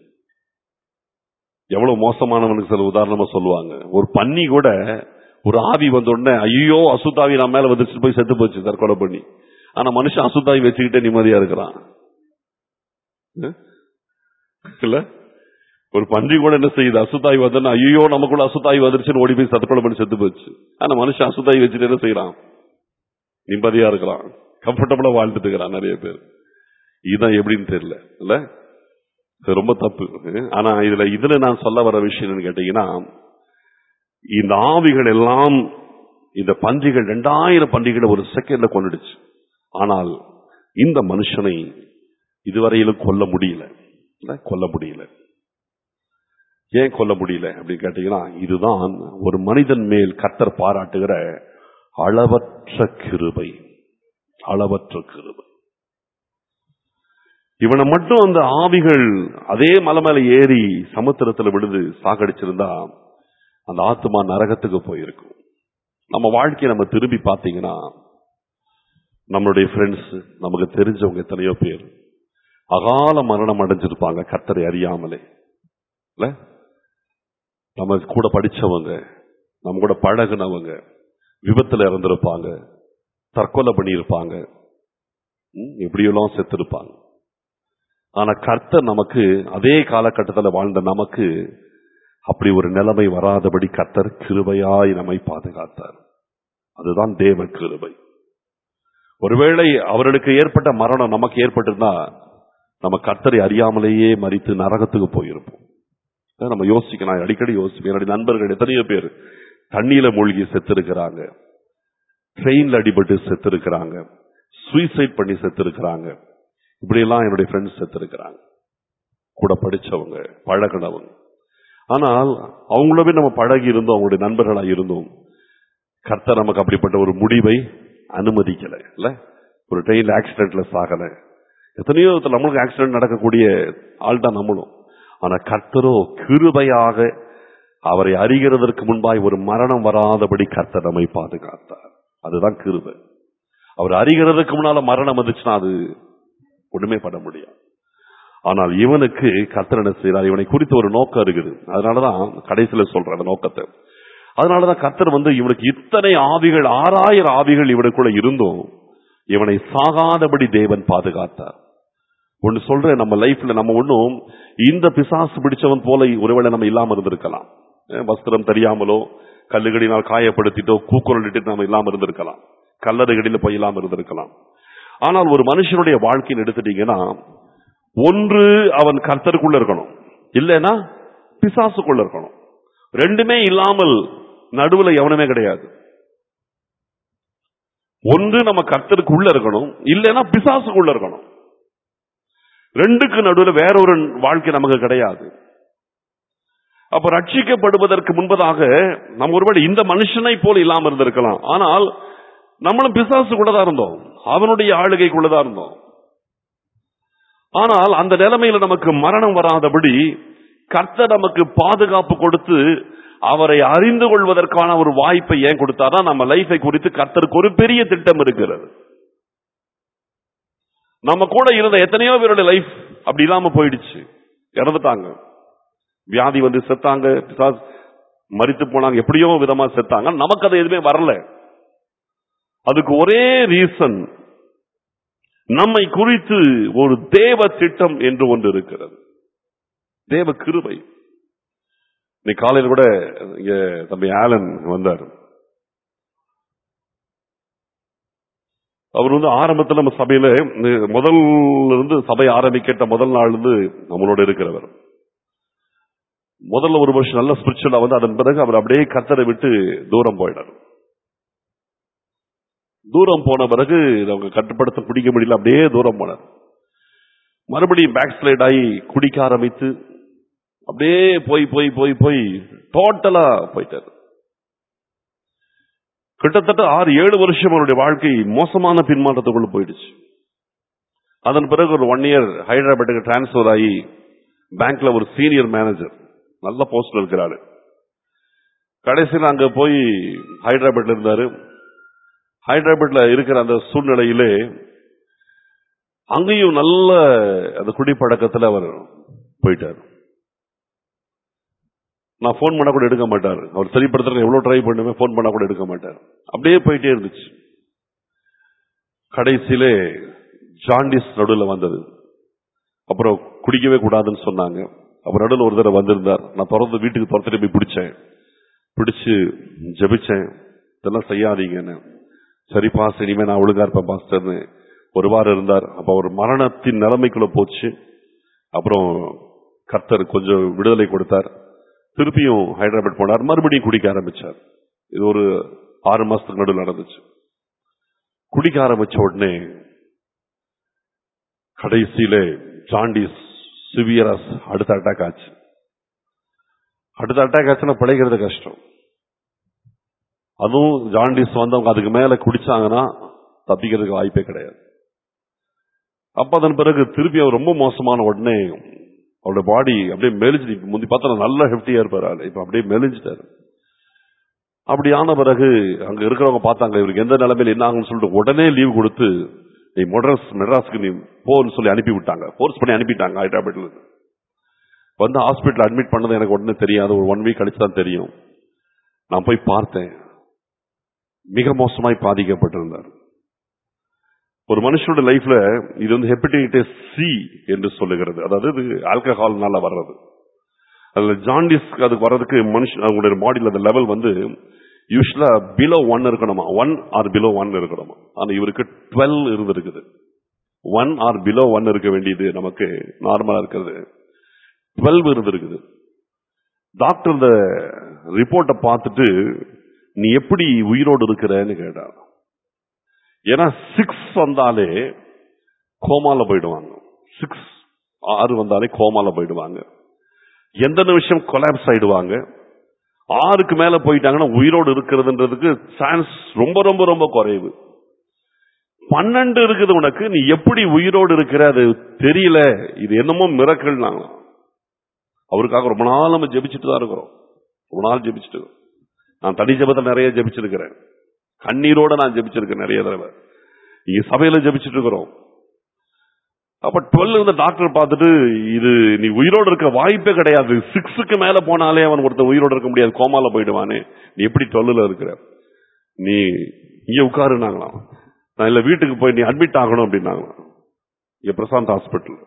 எவ்வளவு மோசமானவனுக்கு சில உதாரணமா சொல்லுவாங்க ஒரு பன்னி கூட ஒரு ஆவி வந்த உடனே ஐயோ அசுத்தாவி நான் மேல வந்துச்சு போய் செத்து போச்சு தற்கொலை பண்ணி ஆனா மனுஷன் அசுத்தாவி வச்சுக்கிட்டே நிம்மதியா இருக்கிறான் ம்? இல்ல ஒரு பன்றி கூட என்ன செய்யுது அசுத்தாய் வந்தா ஐயோ நமக்குள்ள அசுத்தாய் வந்துருச்சுன்னு ஓடி போய் தற்கொலை பண்ணி செத்து போச்சு ஆனா மனுஷன் அசுத்தாய் வச்சுட்டு என்ன செய்யறான் நிம்மதியா இருக்கிறான் கம்ஃபர்டபுளா வாழ்ந்துட்டு இருக்கிறான் நிறைய பேர் இதுதான் எப்படின்னு தெரியல இல்ல இது ரொம்ப தப்பு ஆனா இதுல இதுல நான் சொல்ல வர விஷயம் என்னன்னு கேட்டீங்கன்னா இந்த ஆவிகள் எல்லாம் இந்த பன்றிகள் ரெண்டாயிரம் பன்றிகளை ஒரு செகண்ட்ல கொண்டுடுச்சு ஆனால் இந்த மனுஷனை இதுவரையிலும் கொல்ல முடியல இல்ல? கொல்ல முடியல ஏன் கொல்ல முடியல அப்படின்னு கேட்டீங்கன்னா இதுதான் ஒரு மனிதன் மேல் கர்த்தர் பாராட்டுகிற அளவற்ற கிருபை அளவற்ற கிருபை இவனை மட்டும் அந்த ஆவிகள் அதே மலை மேல ஏறி சமுத்திரத்துல விழுந்து சாகடிச்சிருந்தா அந்த ஆத்மா நரகத்துக்கு போயிருக்கும் நம்ம வாழ்க்கையை நம்ம திரும்பி பார்த்தீங்கன்னா நம்மளுடைய ஃப்ரெண்ட்ஸ் நமக்கு தெரிஞ்சவங்க எத்தனையோ பேர் அகால மரணம் அடைஞ்சிருப்பாங்க கர்த்தரை அறியாமலே இல்ல நம்ம கூட படிச்சவங்க நம்ம கூட பழகுனவங்க விபத்துல இறந்திருப்பாங்க தற்கொலை பண்ணியிருப்பாங்க ம், எப்படியெல்லாம் செத்திருப்பாங்க ஆனா கர்த்தர் நமக்கு அதே காலகட்டத்தில் வாழ்ந்த நமக்கு அப்படி ஒரு நிலைமை வராதபடி கர்த்தர் கிருபையாய் நம்மை பாதுகாத்தார் அதுதான் தேவ கிருபை ஒருவேளை அவர்களுக்கு ஏற்பட்ட மரணம் நமக்கு ஏற்பட்டிருந்தா நம்ம கர்த்தரை அறியாமலேயே மறித்து நரகத்துக்கு போயிருப்போம் அதான் நம்ம யோசிக்கணும் அடிக்கடி யோசிப்பேன் என்னுடைய நண்பர்கள் எத்தனையோ பேர் தண்ணியில மூழ்கி செத்திருக்கிறாங்க ட்ரெயின்ல அடிபட்டு செத்திருக்கிறாங்க சூசைட் பண்ணி செத்திருக்கிறாங்க இப்படி எல்லாம் என்னுடைய ஃப்ரெண்ட்ஸ் செத்திருக்கிறாங்க கூட படிச்சவங்க பழகினவங்க ஆனால் அவங்களவே நம்ம பழகி இருந்தோம் அவங்களுடைய நண்பர்களா இருந்தோம் கர்த்தர் நமக்கு அப்படிப்பட்ட ஒரு முடிவை அனுமதிக்கல இல்ல ஒரு ட்ரெயின்ல ஆக்சிடென்ட்ல சாகல எத்தனையோ விதத்துல நம்மளுக்கு ஆக்சிடென்ட் நடக்கக்கூடிய ஆள் தான் நம்மளும் ஆனா கர்த்தரோ கிருபையாக அவரை அறிகிறதற்கு முன்பாய் ஒரு மரணம் வராதபடி கர்த்தர் நம்மை பாதுகாத்தார் அதுதான் கிருபை அவர் அறிகிறதுக்கு முன்னால மரணம் வந்துச்சுன்னா அது ஒண்ணுமே பண்ண முடியாது ஆனால் இவனுக்கு கர்த்தர் என்ன செய்யறார் இவனை குறித்து ஒரு நோக்கம் இருக்குது அதனாலதான் கடைசியில சொல்றேன் அந்த நோக்கத்தை அதனாலதான் கர்த்தர் வந்து இவனுக்கு இத்தனை ஆவிகள் ஆறாயிரம் ஆவிகள் இவனுக்குள்ள இருந்தும் இவனை சாகாதபடி தேவன் பாதுகாத்தார் ஒன்னு சொல்றேன் நம்ம லைஃப்ல நம்ம ஒண்ணும் இந்த பிசாசு பிடிச்சவன் போல ஒருவேளை நம்ம இல்லாம இருந்திருக்கலாம் அஹ் வஸ்திரம் தெரியாமலோ கல்லுகடினால் காயப்படுத்திட்டோ கூக்குரலிட்டு நம்ம இல்லாம இருந்திருக்கலாம் கல்லறைகளில் போய் இல்லாம இருந்திருக்கலாம் ஆனால் ஒரு மனுஷனுடைய வாழ்க்கைன்னு எடுத்துட்டீங்கன்னா ஒன்று அவன் கர்த்தருக்குள்ள இருக்கணும் இல்லைன்னா பிசாசுக்குள்ள இருக்கணும் ரெண்டுமே இல்லாமல் நடுவுல எவனுமே கிடையாது ஒன்று நம்ம கர்த்தருக்கு உள்ள இருக்கணும் இல்லைன்னா பிசாசுக்குள்ள இருக்கணும் ரெண்டுக்கு நடுவுல வேற ஒரு வாழ்க்கை நமக்கு கிடையாது அப்ப ரட்சிக்கப்படுவதற்கு முன்பதாக நம்ம ஒருவேளை இந்த மனுஷனை போல இல்லாம இருந்திருக்கலாம் ஆனால் நம்மளும் பிசாசுக்குள்ளதான் இருந்தோம் அவனுடைய ஆளுகைக்குள்ளதான் இருந்தோம் ஆனால் அந்த நிலைமையில நமக்கு மரணம் வராதபடி கர்த்தர் நமக்கு பாதுகாப்பு கொடுத்து அவரை அறிந்து கொள்வதற்கான ஒரு வாய்ப்பை ஏன் கொடுத்தாரா நம்ம லைஃபை குறித்து கர்த்தருக்கு ஒரு பெரிய திட்டம் இருக்கிறது நம்ம கூட இருந்த எத்தனையோ பேருடைய லைஃப் அப்படி இல்லாம போயிடுச்சு இறந்துட்டாங்க வியாதி வந்து செத்தாங்க பிசாஸ் மரித்து போனாங்க எப்படியோ விதமா செத்தாங்க நமக்கு அது எதுவுமே வரல அதுக்கு ஒரே ரீசன் நம்மை குறித்து ஒரு தேவ திட்டம் என்று ஒன்று இருக்கிறது தேவ கிருபை இன்னைக்கு காலையில் கூட இங்க தம்பி ஆலன் வந்தார் அவர் வந்து ஆரம்பத்தில் நம்ம சபையில இந்த முதல்ல இருந்து சபை ஆரம்பிக்கிட்ட முதல் நாள் இருந்து நம்மளோட இருக்கிறவர் முதல்ல ஒரு வருஷம் நல்ல ஸ்பிரிச்சுவலா வந்து அதன் பிறகு அவர் அப்படியே கத்தரை விட்டு தூரம் போயிடார் தூரம் போன பிறகு அவங்க கட்டுப்படுத்த குடிக்க முடியல அப்படியே தூரம் போனார் மறுபடியும் பேக் ஸ்லைட் ஆகி குடிக்க ஆரம்பித்து அப்படியே போய் போய் போய் போய் டோட்டலா போயிட்டார் கிட்டத்தட்ட ஆறு ஏழு வருஷம் அவருடைய வாழ்க்கை மோசமான பின்மாற்றத்துக்குள்ள போயிடுச்சு அதன் பிறகு ஒரு ஒன் இயர் ஹைதராபாத்துக்கு டிரான்ஸ்பர் ஆகி பேங்க்ல ஒரு சீனியர் மேனேஜர் நல்ல போஸ்ட்ல இருக்கிறாரு கடைசியில் அங்க போய் ஹைதராபாத்ல இருந்தாரு ஹைதராபாத்ல இருக்கிற அந்த சூழ்நிலையிலே அங்கேயும் நல்ல அந்த குடிப்பழக்கத்தில் அவர் போயிட்டார் நான் ஃபோன் பண்ணா கூட எடுக்க மாட்டார் அவர் சரிப்படுத்துறது எவ்வளவு ட்ரை பண்ணுவேன் ஃபோன் பண்ணா கூட எடுக்க மாட்டார் அப்படியே போயிட்டே இருந்துச்சு கடைசியிலே ஜாண்டிஸ் நடுவில் வந்தது அப்புறம் குடிக்கவே கூடாதுன்னு சொன்னாங்க அவர் நடுவில் ஒரு தடவை வந்திருந்தார் நான் திறந்து வீட்டுக்கு துரத்துட்டு போய் பிடிச்சேன் பிடிச்சு ஜெபிச்சேன் இதெல்லாம் செய்யாதீங்கன்னு சரி பாஸ் இனிமே நான் ஒழுங்கா இருப்பேன் பாஸ்டர்னு ஒரு வாரம் இருந்தார் அப்ப அவர் மரணத்தின் நிலைமைக்குள்ள போச்சு அப்புறம் கர்த்தர் கொஞ்சம் விடுதலை கொடுத்தார் திருப்பியும் ஹைதராபாத் போனார் மறுபடியும் குடிக்க ஆரம்பிச்சார் இது ஒரு ஆறு மாசத்துக்கு நடுவில் நடந்துச்சு குடிக்க ஆரம்பிச்ச உடனே கடைசியில ஜாண்டிஸ் சிவியரஸ் அடுத்த அட்டாக் ஆச்சு அடுத்த அட்டாக் ஆச்சுன்னா பிழைக்கிறது கஷ்டம் அதுவும் ஜாண்டிஸ் வந்தவங்க அதுக்கு மேல குடிச்சாங்கன்னா தப்பிக்கிறதுக்கு வாய்ப்பே கிடையாது அப்ப அதன் பிறகு திருப்பி அவர் ரொம்ப மோசமான உடனே அவரோட பாடி அப்படியே மெலிஞ்சு இப்ப முந்தி பார்த்தா நல்ல ஹெஃப்டியா இருப்பாரு ஆளு. இப்ப அப்படியே மெலிஞ்சிட்டாரு அப்படி ஆன பிறகு அங்க இருக்கிறவங்க பார்த்தாங்க இவருக்கு எந்த நிலைமையில என்ன ஆகும்னு சொல்லிட்டு உடனே லீவ் கொடுத்து நீ மெட்ராஸ் மெட்ராஸ்க்கு நீ போன்னு சொல்லி அனுப்பி விட்டாங்க ஃபோர்ஸ் பண்ணி அனுப்பிட்டாங்க ஹைதராபாத்ல இருந்து. வந்து ஹாஸ்பிட்டல் அட்மிட் பண்ணது எனக்கு உடனே தெரியாது ஒரு ஒன் வீக் கழிச்சு தான் தெரியும் நான் போய் பார்த்தேன் மிக மோசமாய் பாதிக்கப்பட்டிருந்தார் ஒரு மனுஷனோட லைஃப்ல இது வந்து ஹெப்படைட்டிஸ் சி என்று சொல்லுகிறது அதாவது இது ஆல்கஹால்னால வர்றது அதுல ஜாண்டிஸ் அதுக்கு வர்றதுக்கு மனுஷன் அவங்களுடைய பாடியில் அந்த லெவல் வந்து யூஸ்வலா பிலோ ஒன் இருக்கணுமா ஒன் ஆர் பிலோ ஒன் இருக்கணுமா ஆனா இவருக்கு டுவெல் இருந்திருக்குது ஒன் ஆர் பிலோ ஒன் இருக்க வேண்டியது நமக்கு நார்மலா இருக்கிறது டுவெல் இருந்திருக்குது டாக்டர் இந்த ரிப்போர்ட்டை பார்த்துட்டு நீ எப்படி உயிரோடு இருக்கிறன்னு கேட்டார் ஏன்னா சிக்ஸ் வந்தாலே கோமால போயிடுவாங்க சிக்ஸ் ஆறு வந்தாலே கோமால போயிடுவாங்க எந்த நிமிஷம் கொலாப்ஸ் ஆயிடுவாங்க ஆறுக்கு மேல போயிட்டாங்கன்னா உயிரோடு இருக்கிறதுன்றதுக்கு சான்ஸ் ரொம்ப ரொம்ப ரொம்ப குறைவு பன்னெண்டு இருக்குது உனக்கு நீ எப்படி உயிரோடு இருக்கிற அது தெரியல இது என்னமோ மிரக்கல் நாங்களாம் அவருக்காக ரொம்ப நாள் நம்ம ஜெபிச்சுட்டு தான் இருக்கிறோம் ரொம்ப நாள் ஜெபிச்சுட்டு இருக்கோம். நான் தனி ஜெபத்தில் நிறைய ஜெபிச்சிருக்கிறேன் கண்ணீரோட நான் ஜெபிச்சிருக்கேன் நிறைய தடவை இங்க சபையில ஜெபிச்சுட்டு இருக்கிறோம் அப்ப டுவெல் இருந்த டாக்டர் பார்த்துட்டு இது நீ உயிரோடு இருக்க வாய்ப்பே கிடையாது சிக்ஸுக்கு மேல போனாலே அவன் ஒருத்தன் உயிரோடு இருக்க முடியாது கோமால போயிடுவானே நீ எப்படி டுவெல்ல இருக்கிற நீ இங்க உட்காருனாங்களாம் நான் இல்ல வீட்டுக்கு போய் நீ அட்மிட் ஆகணும் அப்படின்னாங்களாம் இங்க பிரசாந்த் ஹாஸ்பிட்டல்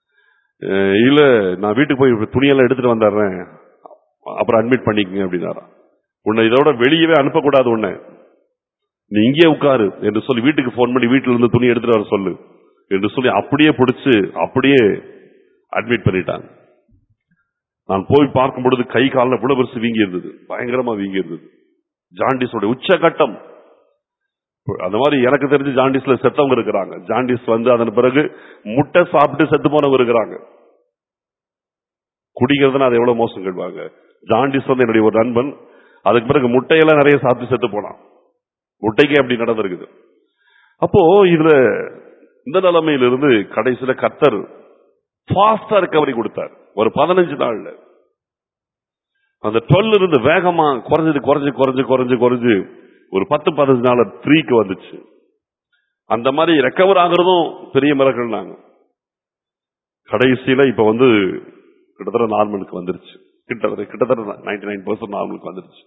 இல்ல நான் வீட்டுக்கு போய் துணியெல்லாம் எடுத்துட்டு வந்துடுறேன் அப்புறம் அட்மிட் பண்ணிக்கங்க அப்படின்னாராம் உன்னை இதோட வெளியவே அனுப்பக்கூடாது உன்னை நீ இங்கே உட்காரு என்று சொல்லி வீட்டுக்கு போன் பண்ணி வீட்டுல இருந்து துணி எடுத்துட்டு வர சொல்லு என்று சொல்லி அப்படியே பிடிச்சு அப்படியே அட்மிட் பண்ணிட்டாங்க நான் போய் பார்க்கும் பொழுது கை காலில் இவ்வளவு பெருசு வீங்கி இருந்தது பயங்கரமா வீங்கி இருந்தது ஜாண்டிஸோட உச்சகட்டம் அந்த மாதிரி எனக்கு தெரிஞ்சு ஜாண்டிஸ்ல செத்தவங்க இருக்கிறாங்க ஜாண்டிஸ் வந்து அதன் பிறகு முட்டை சாப்பிட்டு செத்து போனவங்க இருக்கிறாங்க குடிக்கிறதுனா அது எவ்வளவு மோசம் கேட்பாங்க ஜாண்டிஸ் வந்து என்னுடைய ஒரு நண்பன் அதுக்கு பிறகு முட்டையெல்லாம் நிறைய சாப்பிட்டு செத்து போனான் முட்டைக்கே அப்படி நடந்திருக்குது அப்போ இதுல இந்த நிலைமையிலிருந்து கடைசியில கத்தர் ஃபாஸ்டா ரெக்கவரி கொடுத்தார் ஒரு பதினஞ்சு நாள்ல அந்த டுவெல் இருந்து வேகமா குறைஞ்சது குறைஞ்சு குறைஞ்சு குறைஞ்சு குறைஞ்சு ஒரு பத்து பதினஞ்சு நாள் த்ரீக்கு வந்துச்சு அந்த மாதிரி ரெக்கவர் ஆகுறதும் பெரிய மிரக்கல் நாங்க கடைசியில இப்ப வந்து கிட்டத்தட்ட நார்மலுக்கு வந்துருச்சு கிட்டத்தட்ட கிட்டத்தட்ட நைன்டி நைன் பர்சன்ட் நார்மலுக்கு வந்துருச்சு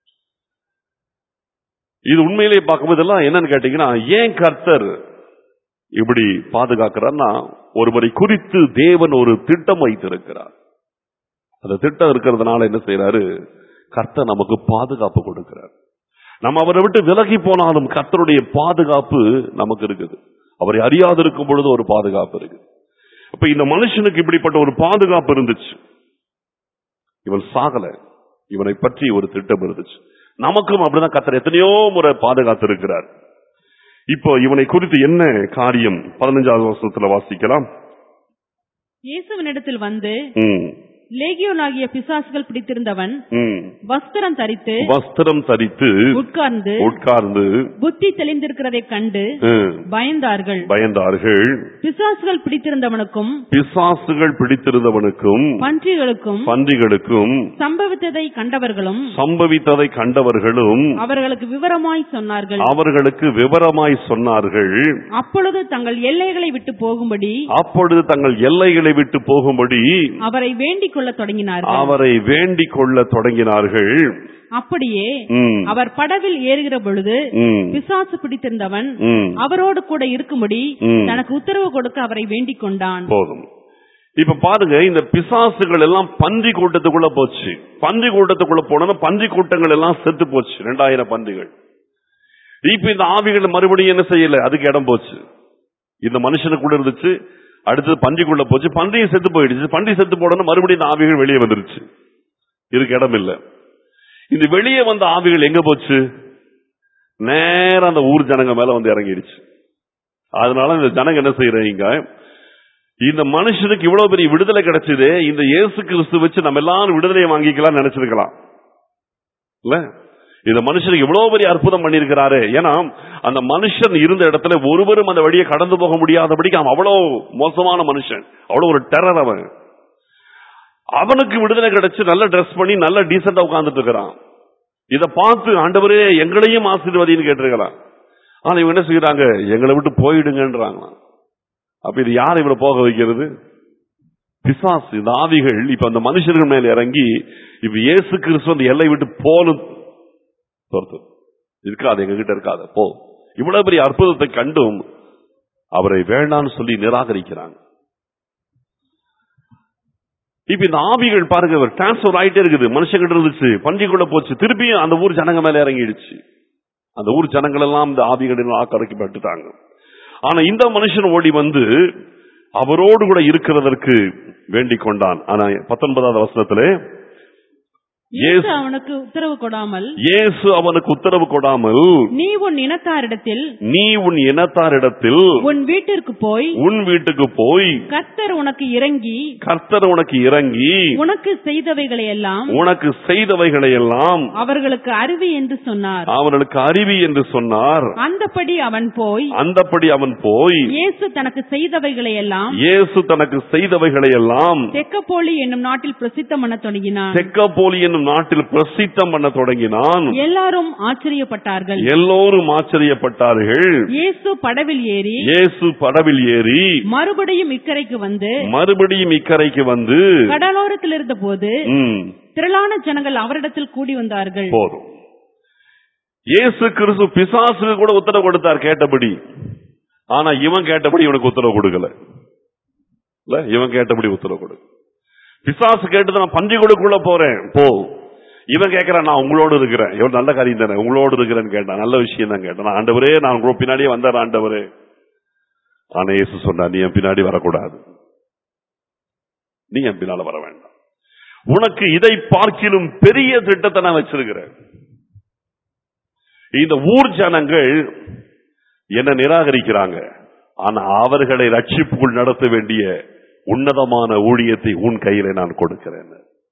இது உண்மையிலேயே பார்க்கும்போது எல்லாம் என்னன்னு கேட்டீங்கன்னா ஏன் கர்த்தர் இப்படி பாதுகாக்கிறார்னா ஒருவரை குறித்து தேவன் ஒரு திட்டம் வைத்திருக்கிறார் அந்த திட்டம் இருக்கிறதுனால என்ன செய்யறாரு கர்த்தர் நமக்கு பாதுகாப்பு கொடுக்கிறார் நம்ம அவரை விட்டு விலகி போனாலும் கர்த்தருடைய பாதுகாப்பு நமக்கு இருக்குது அவரை அறியாதிருக்கும் பொழுது ஒரு பாதுகாப்பு இருக்கு அப்ப இந்த மனுஷனுக்கு இப்படிப்பட்ட ஒரு பாதுகாப்பு இருந்துச்சு இவன் சாகல இவனை பற்றி ஒரு திட்டம் இருந்துச்சு நமக்கும் அப்படிதான் கர்த்தர் எத்தனையோ முறை பாதுகாத்து இருக்கிறார் இப்போ இவனை குறித்து என்ன காரியம் பதினஞ்சாவது வருஷத்துல வாசிக்கலாம் இயேசுவினிடத்தில் வந்து ம், லேகியோனாகிய பிசாசுகள் பிடித்திருந்தவன் ம். வஸ்திரம் தரித்து வஸ்திரம் தரித்து உட்கார்ந்து உட்கார்ந்து புத்தி தெளிந்திருக்கிறதைக் கண்டு ம், பயந்தார்கள் பயந்தார்கள் பிசாசுகள் பிடித்திருந்தவனுக்கும் பிசாசுகள் பிடித்திருந்தவனுக்கும் பன்றிகளுக்கும் பன்றிகளுக்கும் சம்பவித்ததை கண்டவர்களும் சம்பவித்ததை கண்டவர்களும் அவர்களுக்கு விவரமாய் சொன்னார்கள் அவர்களுக்கு விவரமாய் சொன்னார்கள் அப்பொழுது தங்கள் எல்லைகளை விட்டு போகும்படி அப்பொழுது தங்கள் எல்லைகளை விட்டு போகும்படி அவரை வேண்டிக் கொள்ளத் தொடங்கினார்கள் அவரை வேண்டிக் கொள்ள தொடங்கினார்கள் அப்படியே ம், அவர் படவில் ஏறுகிற பொழுது ம், பிசாசு பிடித்திருந்தவன் ம். அவரோடு கூட இருக்கும்படி ம். தனக்கு உத்தரவு கொடுக்க அவரை வேண்டிக் கொண்டான் போதும் இப்ப பாருங்க இந்த பிசாசுகள் எல்லாம் பன்றி கூட்டத்துக்குள்ள போச்சு பன்றி கூட்டத்துக்குள்ள போனோம்னா பன்றி கூட்டங்கள் எல்லாம் செத்து போச்சு ரெண்டாயிரம் பன்றிகள் இப்ப இந்த ஆவிகள் மறுபடியும் என்ன செய்யல அதுக்கு இடம் போச்சு இந்த மனுஷனுக்குள்ள இருந்துச்சு அடுத்தது பன்றிக்குள்ள போச்சு பன்றியும் செத்து போயிடுச்சு பன்றி செத்து போடணும் மறுபடியும் இந்த ஆவிகள் வெளியே வந்துருச்சு இதுக்கு இடம் இல்ல இந்த வெளியே வந்த ஆவிகள் எங்க போச்சு நேரா அந்த ஊர் ஜனங்க மேல வந்து இறங்கிடுச்சு அதனால இந்த ஜனங்க என்ன செய்யறீங்க இந்த மனுஷனுக்கு இவ்வளவு பெரிய விடுதலை கிடைச்சது இந்த இயேசு கிறிஸ்து வச்சு நம்ம எல்லாரும் விடுதலையை வாங்கிக்கலாம் நினைச்சிருக்கலாம் இல்ல இந்த மனுஷனுக்கு இவ்வளவு பெரிய அற்புதம் பண்ணியிருக்கிறாரு ஏன்னா அந்த மனுஷன் இருந்த இடத்துல ஒருவரும் அந்த வழியை கடந்து போக முடியாதபடிக்கு அவன் அவ்வளவு மோசமான மனுஷன் அவ்வளவு ஒரு டெரர் அவன் அவனுக்கு விடுதலை கிடைச்சு நல்ல ட்ரெஸ் பண்ணி நல்ல டீசெண்டா உட்கார்ந்துட்டு இருக்கிறான் இத பார்த்து ஆண்டவரே எங்களையும் ஆசீர்வதின்னு கேட்டிருக்கலாம் ஆனா இவங்க என்ன செய்யறாங்க எங்களை விட்டு போயிடுங்கன்றாங்க அப்ப இது யார் இவரை போக வைக்கிறது பிசாசு இந்த ஆவிகள் இப்ப அந்த மனுஷர்கள் மேல இறங்கி இப்ப இயேசு கிறிஸ்து அந்த எல்லை விட்டு போலும் துரத்து இருக்காது எங்க கிட்ட இருக்காது போ இவ்வளவு பெரிய அற்புதத்தை கண்டும் அவரை வேண்டான்னு சொல்லி நிராகரிக்கிறாங்க இப்ப இந்த ஆவிகள் பாருங்க டிரான்ஸ்பர் ஆயிட்டே இருக்குது மனுஷங்கிட்ட இருந்துச்சு பன்றிக்குள்ள போச்சு திருப்பியும் அந்த ஊர் ஜனங்க மேல இறங்கிடுச்சு அந்த ஊர் ஜனங்கள் எல்லாம் இந்த ஆவிகளின் ஆக்கரைக்கப்பட்டுட்டாங்க ஆனா இந்த மனுஷன் ஓடி வந்து அவரோடு கூட இருக்கிறதற்கு வேண்டிக் கொண்டான் ஆனா பத்தொன்பதாவது வசனத்திலே இயேசு அவனுக்கு உத்தரவு கொடாமல் இயேசு அவனுக்கு உத்தரவு கொடாமல் நீ உன் இனத்தாரிடத்தில் நீ உன் இனத்தாரிடத்தில் உன் வீட்டிற்கு போய் உன் வீட்டுக்கு போய் கர்த்தர் உனக்கு இறங்கி கர்த்தர் உனக்கு இறங்கி உனக்கு செய்தவைகளை எல்லாம் உனக்கு செய்தவைகளை எல்லாம் அவர்களுக்கு அருவி என்று சொன்னார் அவர்களுக்கு அறிவி என்று சொன்னார் அந்தபடி அவன் போய் அந்தப்படி அவன் போய் இயேசு தனக்கு செய்தவைகளை எல்லாம் இயேசு தனக்கு செய்தவைகளை எல்லாம் தெக்கப்போலி என்னும் நாட்டில் பிரசித்தம் பண்ண தொடங்கினான் தெக்கப்போலி என்னும் நாட்டில் பிரசித்தம் பண்ண தொடங்கினான் எல்லாரும் ஆச்சரியப்பட்டார்கள் எல்லோரும் ஆச்சரியப்பட்டார்கள் இயேசு படவில் ஏறி இயேசு படவில் ஏறி மறுபடியும் இக்கரைக்கு வந்து மறுபடியும் இக்கரைக்கு வந்து கடலோரத்தில் இருந்த போது ம், திரளான ஜனங்கள் அவரிடத்தில் கூடி வந்தார்கள் போதும் இயேசு கிறிஸ்து பிசாசுக்கு கூட உத்தரவு கொடுத்தார் கேட்டபடி ஆனா இவன் கேட்டபடி இவனுக்கு உத்தரவு கொடுக்கல இல்ல இவன் கேட்டபடி உத்தரவு கொடு பிசாசு கேட்டது நான் பன்றிகளுக்குள்ள போறேன் போ இவன் கேட்கறான் நான் உங்களோடு இருக்கிறேன் இவன் நல்ல காரியம் தானே உங்களோடு இருக்கிறேன்னு கேட்டான் நல்ல விஷயம் தான் கேட்டான் நான் ஆண்டவரே நான் உங்களோட பின்னாடியே வந்தார் ஆண்டவரே ஆனா இயேசு சொன்னா நீ என் பின்னாடி வரக்கூடாது நீ என் பின்னால வர வேண்டாம் உனக்கு இதை பார்க்கிலும் பெரிய திட்டத்தை நான் வச்சிருக்கிறேன் இந்த ஊர் ஜனங்கள் என்ன நிராகரிக்கிறாங்க ஆனா அவர்களை ரட்சிப்புக்குள் நடத்த வேண்டிய உன்னதமான ஊழியத்தை உன் கையில நான் கொடுக்கிறேன்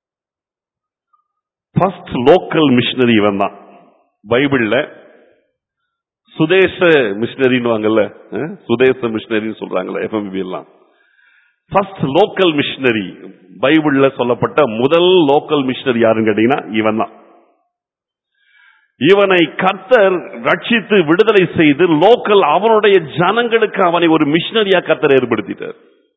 ஃபர்ஸ்ட் லோக்கல் மிஷினரி இவன் தான் பைபிள்ல சுதேச மிஷினரின்னு வாங்கல்ல அஹ், சுதேச மிஷினரின்னு சொல்றாங்கல்ல எஃப்எம்பி எல்லாம் ஃபர்ஸ்ட் லோக்கல் மிஷினரி பைபிள்ல சொல்லப்பட்ட முதல் லோக்கல் மிஷினரி யாருன்னு கேட்டீங்கன்னா இவன் தான் இவனை கர்த்தர் ரட்சித்து விடுதலை செய்து லோக்கல் அவனுடைய ஜனங்களுக்கு அவனை ஒரு மிஷினரியா கர்த்தர் ஏற்படுத்திட்டார்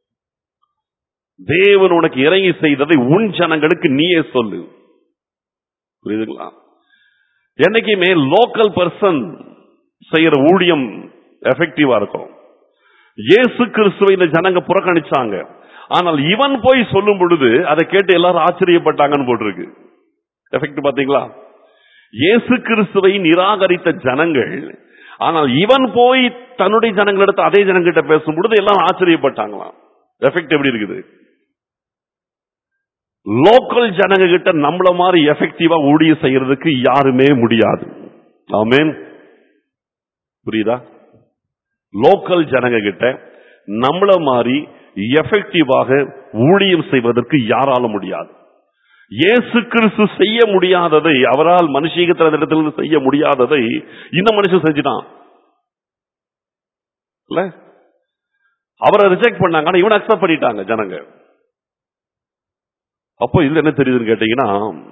தேவன் உனக்கு இறங்கி செய்ததை உன் ஜனங்களுக்கு நீயே சொல்லு புரியுதுங்களா என்னைக்குமே லோக்கல் பர்சன் செய்யற ஊழியம் எஃபெக்டிவா இருக்கும் இயேசு கிறிஸ்துவை இந்த ஜனங்க புறக்கணிச்சாங்க ஆனால் இவன் போய் சொல்லும் பொழுது அதை கேட்டு எல்லாரும் ஆச்சரியப்பட்டாங்கன்னு போட்டிருக்கு எஃபெக்ட் பாத்தீங்களா இயேசு கிறிஸ்துவை நிராகரித்த ஜனங்கள் ஆனால் இவன் போய் தன்னுடைய ஜனங்களிடத்து அதே ஜனங்கிட்ட பேசும் பொழுது எல்லாம் ஆச்சரியப்பட்டாங்களாம் எஃபெக்ட் எப்படி இருக்குது லோக்கல் ஜனங்க கிட்ட நம்மள மாதிரி எஃபெக்டிவா ஊழியம் செய்யறதுக்கு யாருமே முடியாது ஆமென் புரியுதா லோக்கல் ஜனங்க கிட்ட நம்மள மாதிரி எஃபெக்டிவாக ஊழியம் செய்வதற்கு யாரால முடியாது இயேசு கிறிஸ்து செய்ய முடியாததை அவரால் மனுஷீகத்திலிருந்து செய்ய முடியாததை இந்த மனுஷன் செஞ்சுட்டான் இல்ல அவரை ரிஜெக்ட் பண்ணாங்க ஆனா இவனை அக்செப்ட் பண்ணிட்டாங்க ஜனங்க அப்போ இதுல என்ன தெரியுதுன்னு கேட்டீங்கன்னா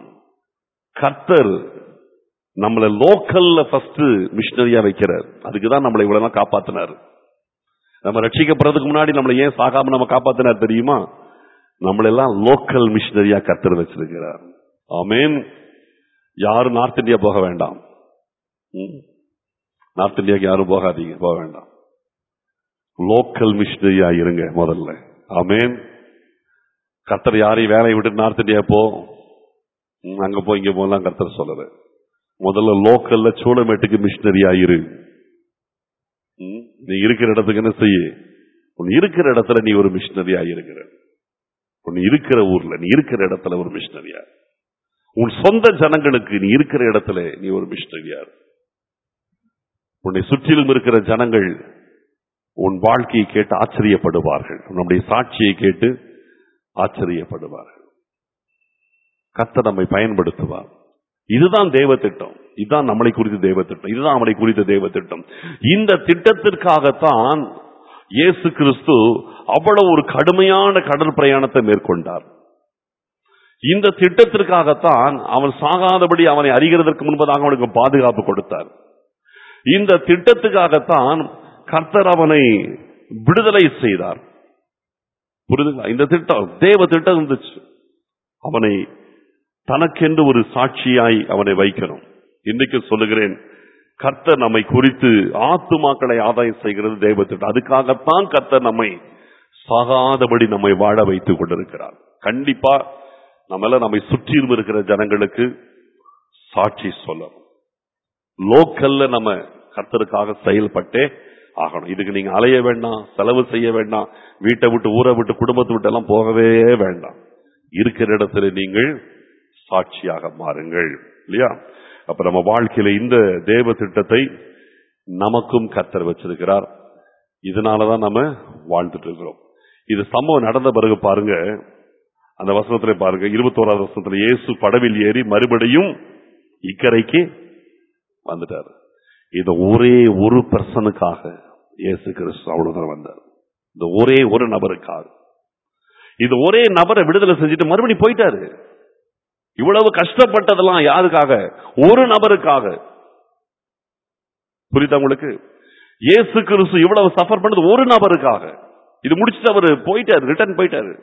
கர்த்தர் நம்மள லோக்கல்ல ஃபர்ஸ்ட் மிஷினரியா வைக்கிறார் அதுக்கு தான் நம்மளை இவ்வளவு நாள் காப்பாத்தினார் நம்ம ரட்சிக்கப்படுறதுக்கு முன்னாடி நம்மளை ஏன் சாகாம நம்ம காப்பாத்தினார் தெரியுமா நம்மளெல்லாம் லோக்கல் மிஷினரியா கர்த்தர் வச்சிருக்கிறார் ஆமேன் யாரும் நார்த் இந்தியா போக வேண்டாம் ம். நார்த் இந்தியாவுக்கு யாரும் போகாதீங்க போக வேண்டாம் லோக்கல் மிஷினரியா இருங்க முதல்ல ஆமேன் கர்த்தர் யாரையும் வேலையை விட்டு நார்த் இந்தியா போ ம், அங்க போ இங்க போலாம் கர்த்தர் சொல்லல முதல்ல லோக்கல்ல சூளமேட்டுக்கு மிஷினரியா இரு ம், நீ இருக்கிற இடத்துக்கு என்ன செய்ய உன் இருக்கிற இடத்துல நீ ஒரு மிஷினரியா இருக்கிற உன் இருக்கிற ஊர்ல நீ இருக்கிற இடத்துல ஒரு மிஷினரியா உன் சொந்த ஜனங்களுக்கு நீ இருக்கிற இடத்துல நீ ஒரு மிஷினரியா இரு. உன்னை சுற்றிலும் இருக்கிற ஜனங்கள் உன் வாழ்க்கையை கேட்டு ஆச்சரியப்படுவார்கள் நம்முடைய சாட்சியை கேட்டு ஆச்சரியப்படுவார்கள் கர்த்தர் நம்மை பயன்படுத்துவார் இதுதான் தேவ திட்டம் இதுதான் நம்மளை குறித்த தேவ திட்டம் இதுதான் அவனை குறித்த தேவ திட்டம் இந்த திட்டத்திற்காகத்தான் இயேசு கிறிஸ்து அவ்வளவு ஒரு கடுமையான கடல் பிரயாணத்தை மேற்கொண்டார் இந்த திட்டத்திற்காகத்தான் அவன் சாகாதபடி அவனை அறிகிறதற்கு முன்பதாக அவனுக்கு பாதுகாப்பு கொடுத்தார் இந்த திட்டத்துக்காகத்தான் கர்த்தர் அவனை விடுதலை செய்தார் புரிதுங்களா இந்த திட்டம் தேவ திட்டம் இருந்துச்சு அவனை தனக்கென்று ஒரு சாட்சியாய் அவனை வைக்கணும் இன்றைக்கு சொல்லுகிறேன் கர்த்தர் நம்மை குறித்து ஆத்துமாக்களை ஆதாயம் செய்கிறது தேவ திட்டம் அதுக்காகத்தான் கர்த்தர் நம்மை சாகாதபடி நம்மை வாழ வைத்துக் கொண்டிருக்கிறார் கண்டிப்பா நம்மள நம்மை சுற்றிலும் இருக்கிற ஜனங்களுக்கு சாட்சி சொல்லணும் லோக்கல்ல நம்ம கர்த்தருக்காக செயல்பட்டே ஆகணும் இதுக்கு நீங்க அலைய வேண்டாம் செலவு செய்ய வேண்டாம் வீட்டை விட்டு ஊரை விட்டு குடும்பத்தை விட்டு எல்லாம் போகவே வேண்டாம் இருக்கிற இடத்துல நீங்கள் சாட்சியாக மாறுங்கள் இல்லையா அப்ப நம்ம வாழ்க்கையில இந்த தேவ திட்டத்தை நமக்கும் கர்த்தர் வச்சிருக்கிறார் இதனாலதான் நம்ம வாழ்ந்துட்டு இருக்கிறோம் இது சம்பவம் நடந்த பிறகு பாருங்க அந்த வசனத்துல பாருங்க இருபத்தோராவது வசனத்துல இயேசு படவில் ஏறி மறுபடியும் இக்கரைக்கு வந்துட்டார் இது ஒரே ஒரு பர்சனுக்காக இயேசு கிறிஸ்து அவ்வளவுதான் வந்தார் இந்த ஒரே ஒரு நபருக்காக இது ஒரே நபரை விடுதலை செஞ்சுட்டு மறுபடியும் போயிட்டாரு இவ்வளவு கஷ்டப்பட்டதெல்லாம் யாருக்காக ஒரு நபருக்காக புரியுதா உங்களுக்கு இயேசு கிறிஸ்து இவ்வளவு சஃபர் பண்ணது ஒரு நபருக்காக இது முடிச்சுட்டு அவர் போயிட்டாரு ரிட்டர்ன் போயிட்டாரு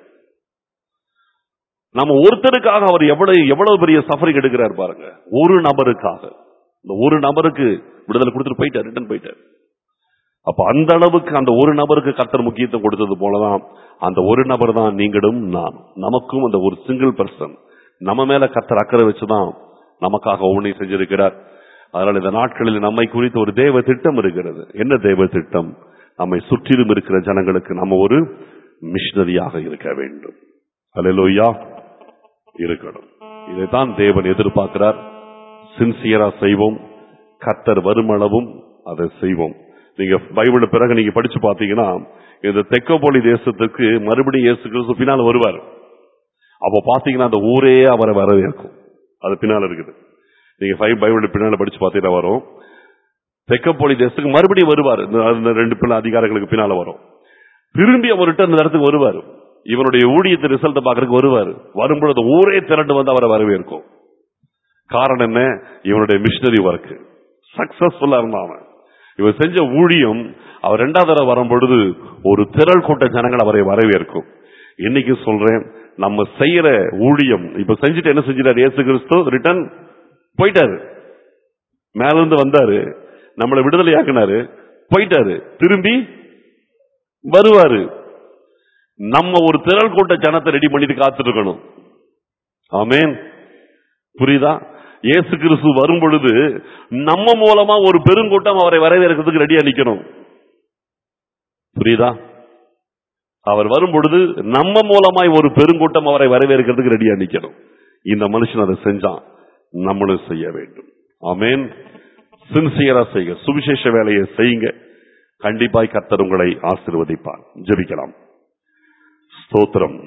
நம்ம ஒருத்தருக்காக அவர் எவ்வளவு எவ்வளவு பெரிய சஃபரிங் எடுக்கிறார் பாருங்க ஒரு நபருக்காக இந்த ஒரு நபருக்கு விடுதலை கொடுத்துட்டு போயிட்டார் ரிட்டர்ன் போயிட்டார் அப்ப அந்த அளவுக்கு அந்த ஒரு நபருக்கு கர்த்தர் முக்கியத்துவம் கொடுத்தது போலதான் அந்த ஒரு நபர் தான் நீங்களும் நான் நமக்கும் அந்த ஒரு சிங்கிள் பர்சன் நம்ம மேல கர்த்தர் அக்கறை வச்சுதான் நமக்காக ஒவ்வொன்றையும் செஞ்சிருக்கிறார் அதனால இந்த நாட்களில் நம்மை குறித்த ஒரு தேவ திட்டம் இருக்கிறது என்ன தேவ திட்டம் நம்மை சுற்றிலும் இருக்கிற ஜனங்களுக்கு நம்ம ஒரு மிஷினரியாக இருக்க வேண்டும் அல்லேலூயா இருக்கணும் இதைத்தான் தேவன் எதிர்பார்க்கிறார் சின்சியரா செய்வோம் கர்த்தர் வருமளவும் அதை செய்வோம் நீங்க பைபிள் பிறகு நீங்க படிச்சு பாத்தீங்கன்னா இந்த தெக்கப்போலி தேசத்துக்கு மறுபடியும் இயேசு கிறிஸ்து பின்னால் வருவார் அப்போ பாத்தீங்கன்னா அந்த ஊரே அவரை வரவேற்கும் அது பின்னால இருக்குது நீங்க ஃபைவ் பைபிள் பின்னால படிச்சு பார்த்தீங்கன்னா வரும் தெக்கப்போலி தேசத்துக்கு மறுபடியும் வருவார் இந்த அந்த ரெண்டு பிள்ளை அதிகாரங்களுக்கு பின்னால வரும் திரும்பி அவர்கிட்ட அந்த இடத்துக்கு வருவார் இவனுடைய ஊழியத்தை ரிசல்ட் பாக்குறதுக்கு வருவார் வரும்பொழுது ஊரே திரண்டு வந்து அவரை வரவேற்கும் காரணம் என்ன இவனுடைய மிஷினரி ஒர்க் சக்சஸ்ஃபுல்லா இருந்தான் அவன் இவன் செஞ்ச ஊழியம் அவர் ரெண்டாவது தடவை வரும்பொழுது ஒரு திரள் கூட்ட ஜனங்கள் அவரை வரவேற்கும் இன்னைக்கு சொல்றேன் நம்ம செய்யற ஊழியம் இப்ப செஞ்சுட்டு என்ன செஞ்சிட்டார் இயேசு கிறிஸ்து ரிட்டர்ன் போயிட்டாரு மேல இருந்து வந்தாரு நம்மளை விடுதலை ஆக்கினாரு போயிட்டாரு திரும்பி வருவாரு நம்ம ஒரு திரள் கூட்ட ஜனத்தை ரெடி பண்ணிட்டு காத்துட்டு இருக்கணும் ஆமேன் புரியுதா இயேசு கிறிஸ்து வரும் பொழுது நம்ம மூலமா ஒரு பெருங்கூட்டம் அவரை வரவேற்கிறதுக்கு ரெடியா நிக்கணும் புரியுதா அவர் வரும் பொழுது நம்ம மூலமாய் ஒரு பெருங்கூட்டம் அவரை வரவேற்கிறதுக்கு ரெடியா நிக்கணும் இந்த மனுஷன் அதை செஞ்சான் நம்மளும் செய்ய வேண்டும் ஆமேன் சின்சியரா செய்யுங்க சுவிசேஷ வேலையை செய்யுங்க கண்டிப்பாய் கர்த்தர் உங்களை ஆசீர்வதிப்பார் ஜெபிக்கலாம் ஸ்தோத்திரம்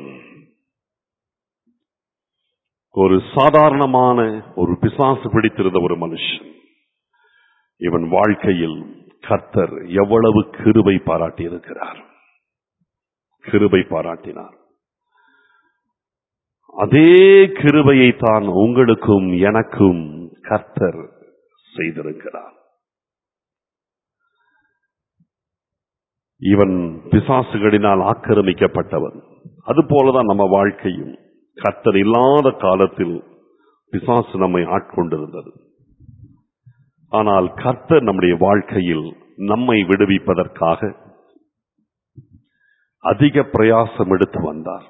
ஒரு சாதாரணமான ஒரு பிசாசு பிடித்திருந்த ஒரு மனுஷன் இவன் வாழ்க்கையில் கர்த்தர் எவ்வளவு கிருபை பாராட்டி இருக்கிறார் கிருபை பாராட்டினார் அதே கிருபையை தான் உங்களுக்கும் எனக்கும் கர்த்தர் செய்திருக்கிறார் இவன் பிசாசுகளினால் ஆக்கிரமிக்கப்பட்டவன் அதுபோலதான் நம்ம வாழ்க்கையும் கர்த்தர் இல்லாத காலத்தில் பிசாசு நம்மை ஆட்கொண்டிருந்தது ஆனால் கர்த்தர் நம்முடைய வாழ்க்கையில் நம்மை விடுவிப்பதற்காக அதிக பிரயாசம் எடுத்து வந்தார்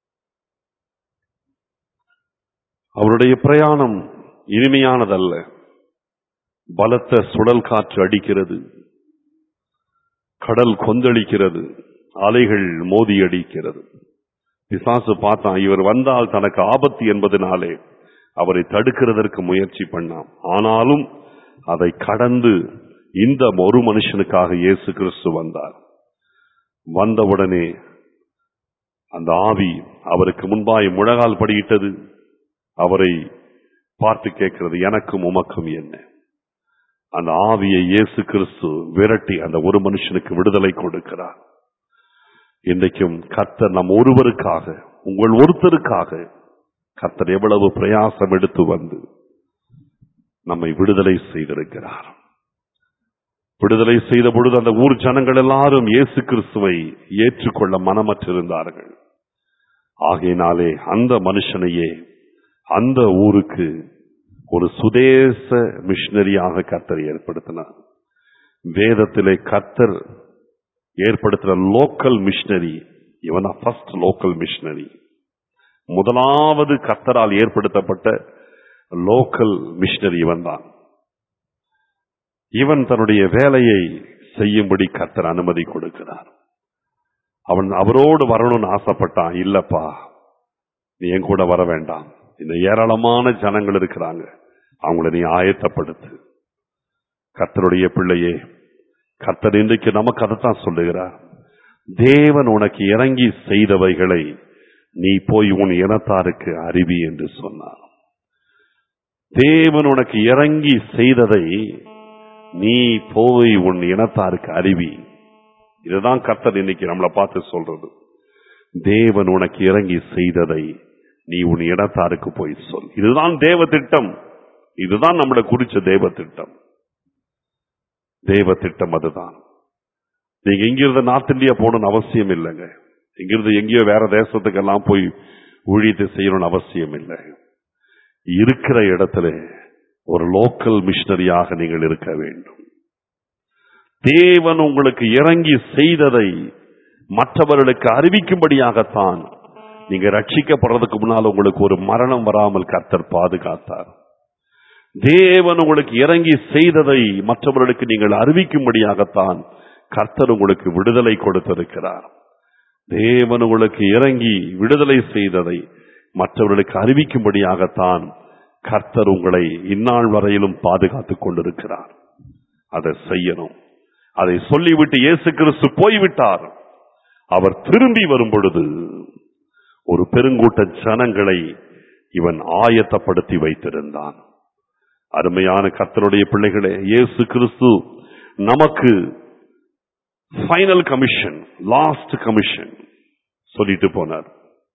அவருடைய பிரயாணம் இனிமையானதல்ல பலத்த சுழல் காற்று அடிக்கிறது கடல் கொந்தளிக்கிறது அலைகள் மோதி அடிக்கிறது பிசாசு பார்த்தான் இவர் வந்தால் தனக்கு ஆபத்து என்பதனாலே அவரை தடுக்கிறதற்கு முயற்சி பண்ணான் ஆனாலும் அதை கடந்து இந்த ஒரு மனுஷனுக்காக இயேசு கிறிஸ்து வந்தார் வந்தவுடனே அந்த ஆவி அவருக்கு முன்பாய் முழகால் படியிட்டது அவரை பார்த்து கேட்கிறது எனக்கும் உமக்கும் என்ன அந்த ஆவியை இயேசு கிறிஸ்து விரட்டி அந்த ஒரு மனுஷனுக்கு விடுதலை கொடுக்கிறார் இன்றைக்கும் கர்த்தர் நம் ஒருவருக்காக உங்கள் ஒருத்தருக்காக கர்த்தர் எவ்வளவு பிரயாசம் எடுத்து வந்து நம்மை விடுதலை செய்திருக்கிறார் விடுதலை செய்த பொழுது அந்த ஊர் ஜனங்கள் எல்லாரும் இயேசு கிறிஸ்துவை ஏற்றுக்கொள்ள மனமற்றிருந்தார்கள் ஆகையினாலே அந்த மனுஷனையே அந்த ஊருக்கு ஒரு சுதேச மிஷினரியாக கர்த்தர் ஏற்படுத்தினார் வேதத்திலே கர்த்தர் ஏற்படுத்தின லோக்கல் மிஷினரி இவன் ஃபர்ஸ்ட் லோக்கல் மிஷினரி முதலாவது கர்த்தரால் ஏற்படுத்தப்பட்ட லோக்கல் மிஷினரி இவன் தான் இவன் தன்னுடைய வேலையை செய்யும்படி கர்த்தர் அனுமதி கொடுக்கிறார் அவன் அவரோடு வரணும்னு ஆசைப்பட்டான் இல்லப்பா நீ என் கூட வர வேண்டாம் இந்த ஏராளமான ஜனங்கள் இருக்கிறாங்க அவங்கள நீ ஆயத்தப்படுத்து கர்த்தருடைய பிள்ளையே கர்த்தர் இன்றைக்கு நமக்கு அதைத்தான் சொல்லுகிறார் தேவன் உனக்கு இறங்கி செய்தவைகளை நீ போய் உன் இனத்தாருக்கு அறிவி என்று சொன்னார் தேவன் உனக்கு இறங்கி செய்ததை நீ போய் உன் இனத்தாருக்கு அறிவி இதுதான் கர்த்தர் இன்னைக்கு நம்மளை பார்த்து சொல்றது தேவன் உனக்கு இறங்கி செய்ததை நீ உன் இடத்தாருக்கு போய் சொல் இதுதான் தேவ திட்டம் இதுதான் நம்மளை குறிச்ச தேவ திட்டம் தேவ திட்டம் அதுதான் நீங்க இங்கிருந்து நார்த் இந்தியா போகணும்னு அவசியம் இல்லைங்க இங்கிருந்து எங்கேயோ வேற தேசத்துக்கெல்லாம் போய் ஊழியத்தை செய்யணும்னு அவசியம் இல்லை இருக்கிற இடத்துல ஒரு லோக்கல் மிஷினரியாக நீங்கள் இருக்க வேண்டும் தேவன் உங்களுக்கு இறங்கி செய்ததை மற்றவர்களுக்கு அறிவிக்கும்படியாகத்தான் நீங்க ரட்சிக்கப்படுறதுக்கு முன்னால் உங்களுக்கு ஒரு மரணம் வராமல் கர்த்தர் பாதுகாத்தார் தேவன் உங்களுக்கு இறங்கி செய்ததை மற்றவர்களுக்கு நீங்கள் அறிவிக்கும்படியாகத்தான் கர்த்தர் உங்களுக்கு விடுதலை கொடுத்திருக்கிறார் தேவன் உங்களுக்கு இறங்கி விடுதலை செய்ததை மற்றவர்களுக்கு அறிவிக்கும்படியாகத்தான் கர்த்தர் உங்களை இந்நாள் வரையிலும் பாதுகாத்துக் கொண்டிருக்கிறார் அதை செய்யணும் அதை சொல்லிவிட்டு இயேசு கிறிஸ்து போய்விட்டார் அவர் திரும்பி வரும் பொழுது ஒரு பெருங்கூட்ட ஜனங்களை இவன் ஆயத்தப்படுத்தி வைத்திருந்தான் அருமையான கர்த்தருடைய பிள்ளைகளே இயேசு கிறிஸ்து நமக்கு ஃபைனல் கமிஷன் லாஸ்ட் கமிஷன் சொல்லிட்டு போனார்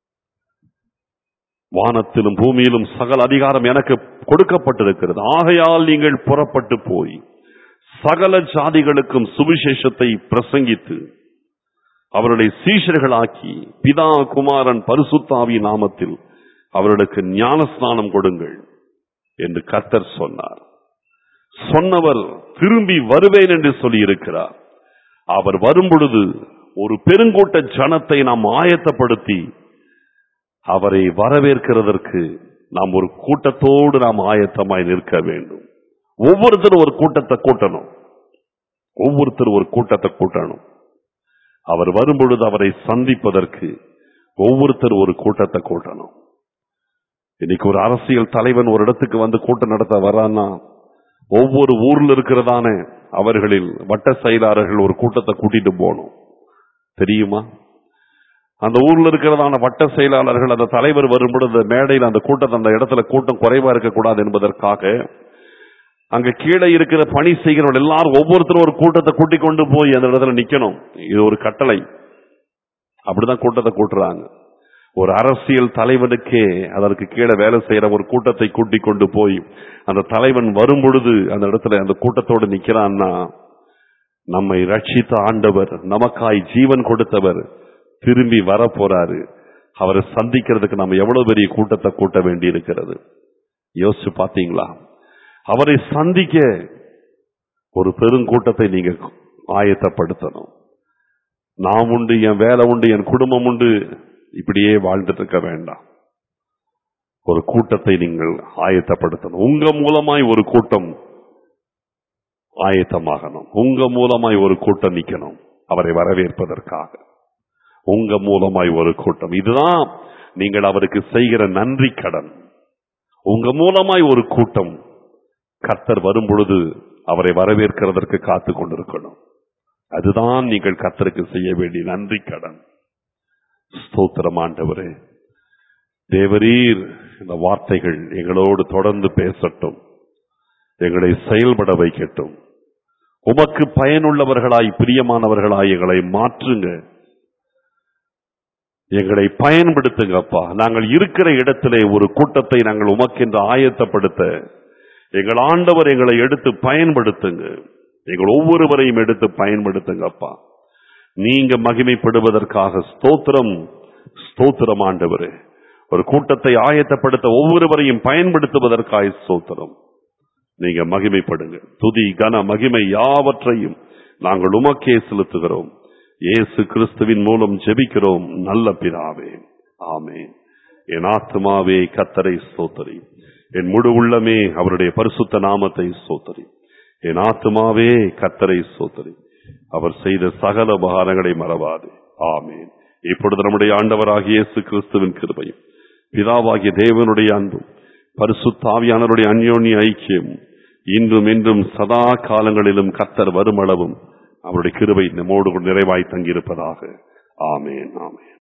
வானத்திலும் பூமியிலும் சகல அதிகாரம் எனக்கு கொடுக்கப்பட்டிருக்கிறது ஆகையால் நீங்கள் புறப்பட்டு போய் சகல ஜாதிகளுக்கும் சுவிசேஷத்தை பிரசங்கித்து அவருடைய சீஷர்களாக்கி பிதா குமாரன் பரிசுத்தாவி நாமத்தில் அவர்களுக்கு ஞானஸ்நானம் கொடுங்கள் என்று கர்த்தர் சொன்னார் சொன்னவர் திரும்பி வருவேன் என்று சொல்லியிருக்கிறார் அவர் வரும்பொழுது ஒரு பெருங்கூட்ட ஜனத்தை நாம் ஆயத்தப்படுத்தி அவரை வரவேற்கிறதற்கு நாம் ஒரு கூட்டத்தோடு நாம் ஆயத்தமாய் நிற்க வேண்டும் ஒவ்வொருத்தரும் ஒரு கூட்டத்தை கூட்டணும் ஒவ்வொருத்தரும் ஒரு கூட்டத்தை கூட்டணும் அவர் வரும்பொழுது அவரை சந்திப்பதற்கு ஒவ்வொருத்தர் ஒரு கூட்டத்தை கூட்டணும் இன்னைக்கு ஒரு அரசியல் தலைவன் ஒரு இடத்துக்கு வந்து கூட்டம் நடத்த வரான்னா ஒவ்வொரு ஊர்ல இருக்கிறதான அவர்களில் வட்ட செயலாளர்கள் ஒரு கூட்டத்தை கூட்டிட்டு போகணும் தெரியுமா அந்த ஊர்ல இருக்கிறதான வட்ட செயலாளர்கள் அந்த தலைவர் வரும்பொழுது மேடையில் அந்த கூட்டத்தை அந்த இடத்துல கூட்டம் குறைவா இருக்கக்கூடாது என்பதற்காக அங்க கீழே இருக்கிற பணி செய்கிறவர்கள் எல்லாரும் ஒவ்வொருத்தரும் ஒரு கூட்டத்தை கூட்டிக் கொண்டு போய் அந்த இடத்துல நிக்கணும் இது ஒரு கட்டளை அப்படிதான் கூட்டத்தை கூட்டுறாங்க ஒரு அரசியல் தலைவனுக்கே அதற்கு கீழே வேலை செய்யற ஒரு கூட்டத்தை கூட்டிக் கொண்டு போய் அந்த தலைவன் வரும் பொழுது அந்த இடத்துல அந்த கூட்டத்தோடு நிக்கிறான்னா நம்மை ரட்சித்த ஆண்டவர் நமக்காய் ஜீவன் கொடுத்தவர் திரும்பி வர போறாரு அவரை சந்திக்கிறதுக்கு நம்ம எவ்வளவு பெரிய கூட்டத்தை கூட்ட வேண்டி இருக்கிறது யோசிச்சு பாத்தீங்களா அவரை சந்திக்க ஒரு பெருங்கூட்டத்தை நீங்க ஆயத்தப்படுத்தணும் நான் உண்டு என் வேலை உண்டு என் குடும்பம் உண்டு இப்படியே வாழ்ந்துட்டு இருக்க வேண்டாம் ஒரு கூட்டத்தை நீங்கள் ஆயத்தப்படுத்தணும் உங்க மூலமாய் ஒரு கூட்டம் ஆயத்தமாகணும் உங்க மூலமாய் ஒரு கூட்டம் நிக்கணும் அவரை வரவேற்பதற்காக உங்க மூலமாய் ஒரு கூட்டம் இதுதான் நீங்கள் அவருக்கு செய்கிற நன்றி கடன் உங்க மூலமாய் ஒரு கூட்டம் கர்த்தர் வரும் பொழுது அவரை வரவேற்கிறதற்கு காத்து கொண்டிருக்கணும் அதுதான் நீங்கள் கர்த்தருக்கு செய்ய வேண்டிய நன்றி கடன் ஸ்தோத்திரம் ஆண்டவரே தேவரீர் இந்த வார்த்தைகள் எங்களோடு தொடர்ந்து பேசட்டும் எங்களை செயல்பட வைக்கட்டும் உமக்கு பயனுள்ளவர்களாய் பிரியமானவர்களாய் எங்களை மாற்றுங்க எங்களை பயன்படுத்துங்கப்பா நாங்கள் இருக்கிற இடத்திலே ஒரு கூட்டத்தை நாங்கள் உமக்கென்று ஆயத்தப்படுத்த எங்கள் ஆண்டவர் எங்களை எடுத்து பயன்படுத்துங்க எங்கள் ஒவ்வொருவரையும் எடுத்து பயன்படுத்துங்கப்பா நீங்க மகிமைப்படுவதற்காக ஸ்தோத்திரம் ஸ்தோத்திரம் ஆண்டவரே ஒரு கூட்டத்தை ஆயத்தப்படுத்த ஒவ்வொருவரையும் பயன்படுத்துவதற்காக ஸ்தோத்திரம் நீங்க மகிமைப்படுங்க துதி கன மகிமை யாவற்றையும் நாங்கள் உமக்கே செலுத்துகிறோம் இயேசு கிறிஸ்துவின் மூலம் ஜெபிக்கிறோம் நல்ல பிதாவே ஆமென் என் ஆத்மாவே கத்தரை ஸ்தோத்தரி என் முழு உள்ளமே அவருடைய பரிசுத்த நாமத்தை ஸ்தோத்தரி என் ஆத்மாவே கத்தரை ஸ்தோத்தரி அவர் செய்த சகல உபகாரங்களை மறவாது ஆமேன் இப்பொழுது நம்முடைய ஆண்டவராகிய இயேசு கிறிஸ்துவின் கிருபையும் பிதாவாகிய தேவனுடைய அன்பும் பரிசுத்தாவியானவருடைய அந்யோன்ய ஐக்கியம் இன்றும் இன்றும் சதா காலங்களிலும் கத்தர் வருமளவும் அவருடைய கிருபை நம்மோடு கூட நிறைவாய் தங்கியிருப்பதாக ஆமேன் ஆமேன்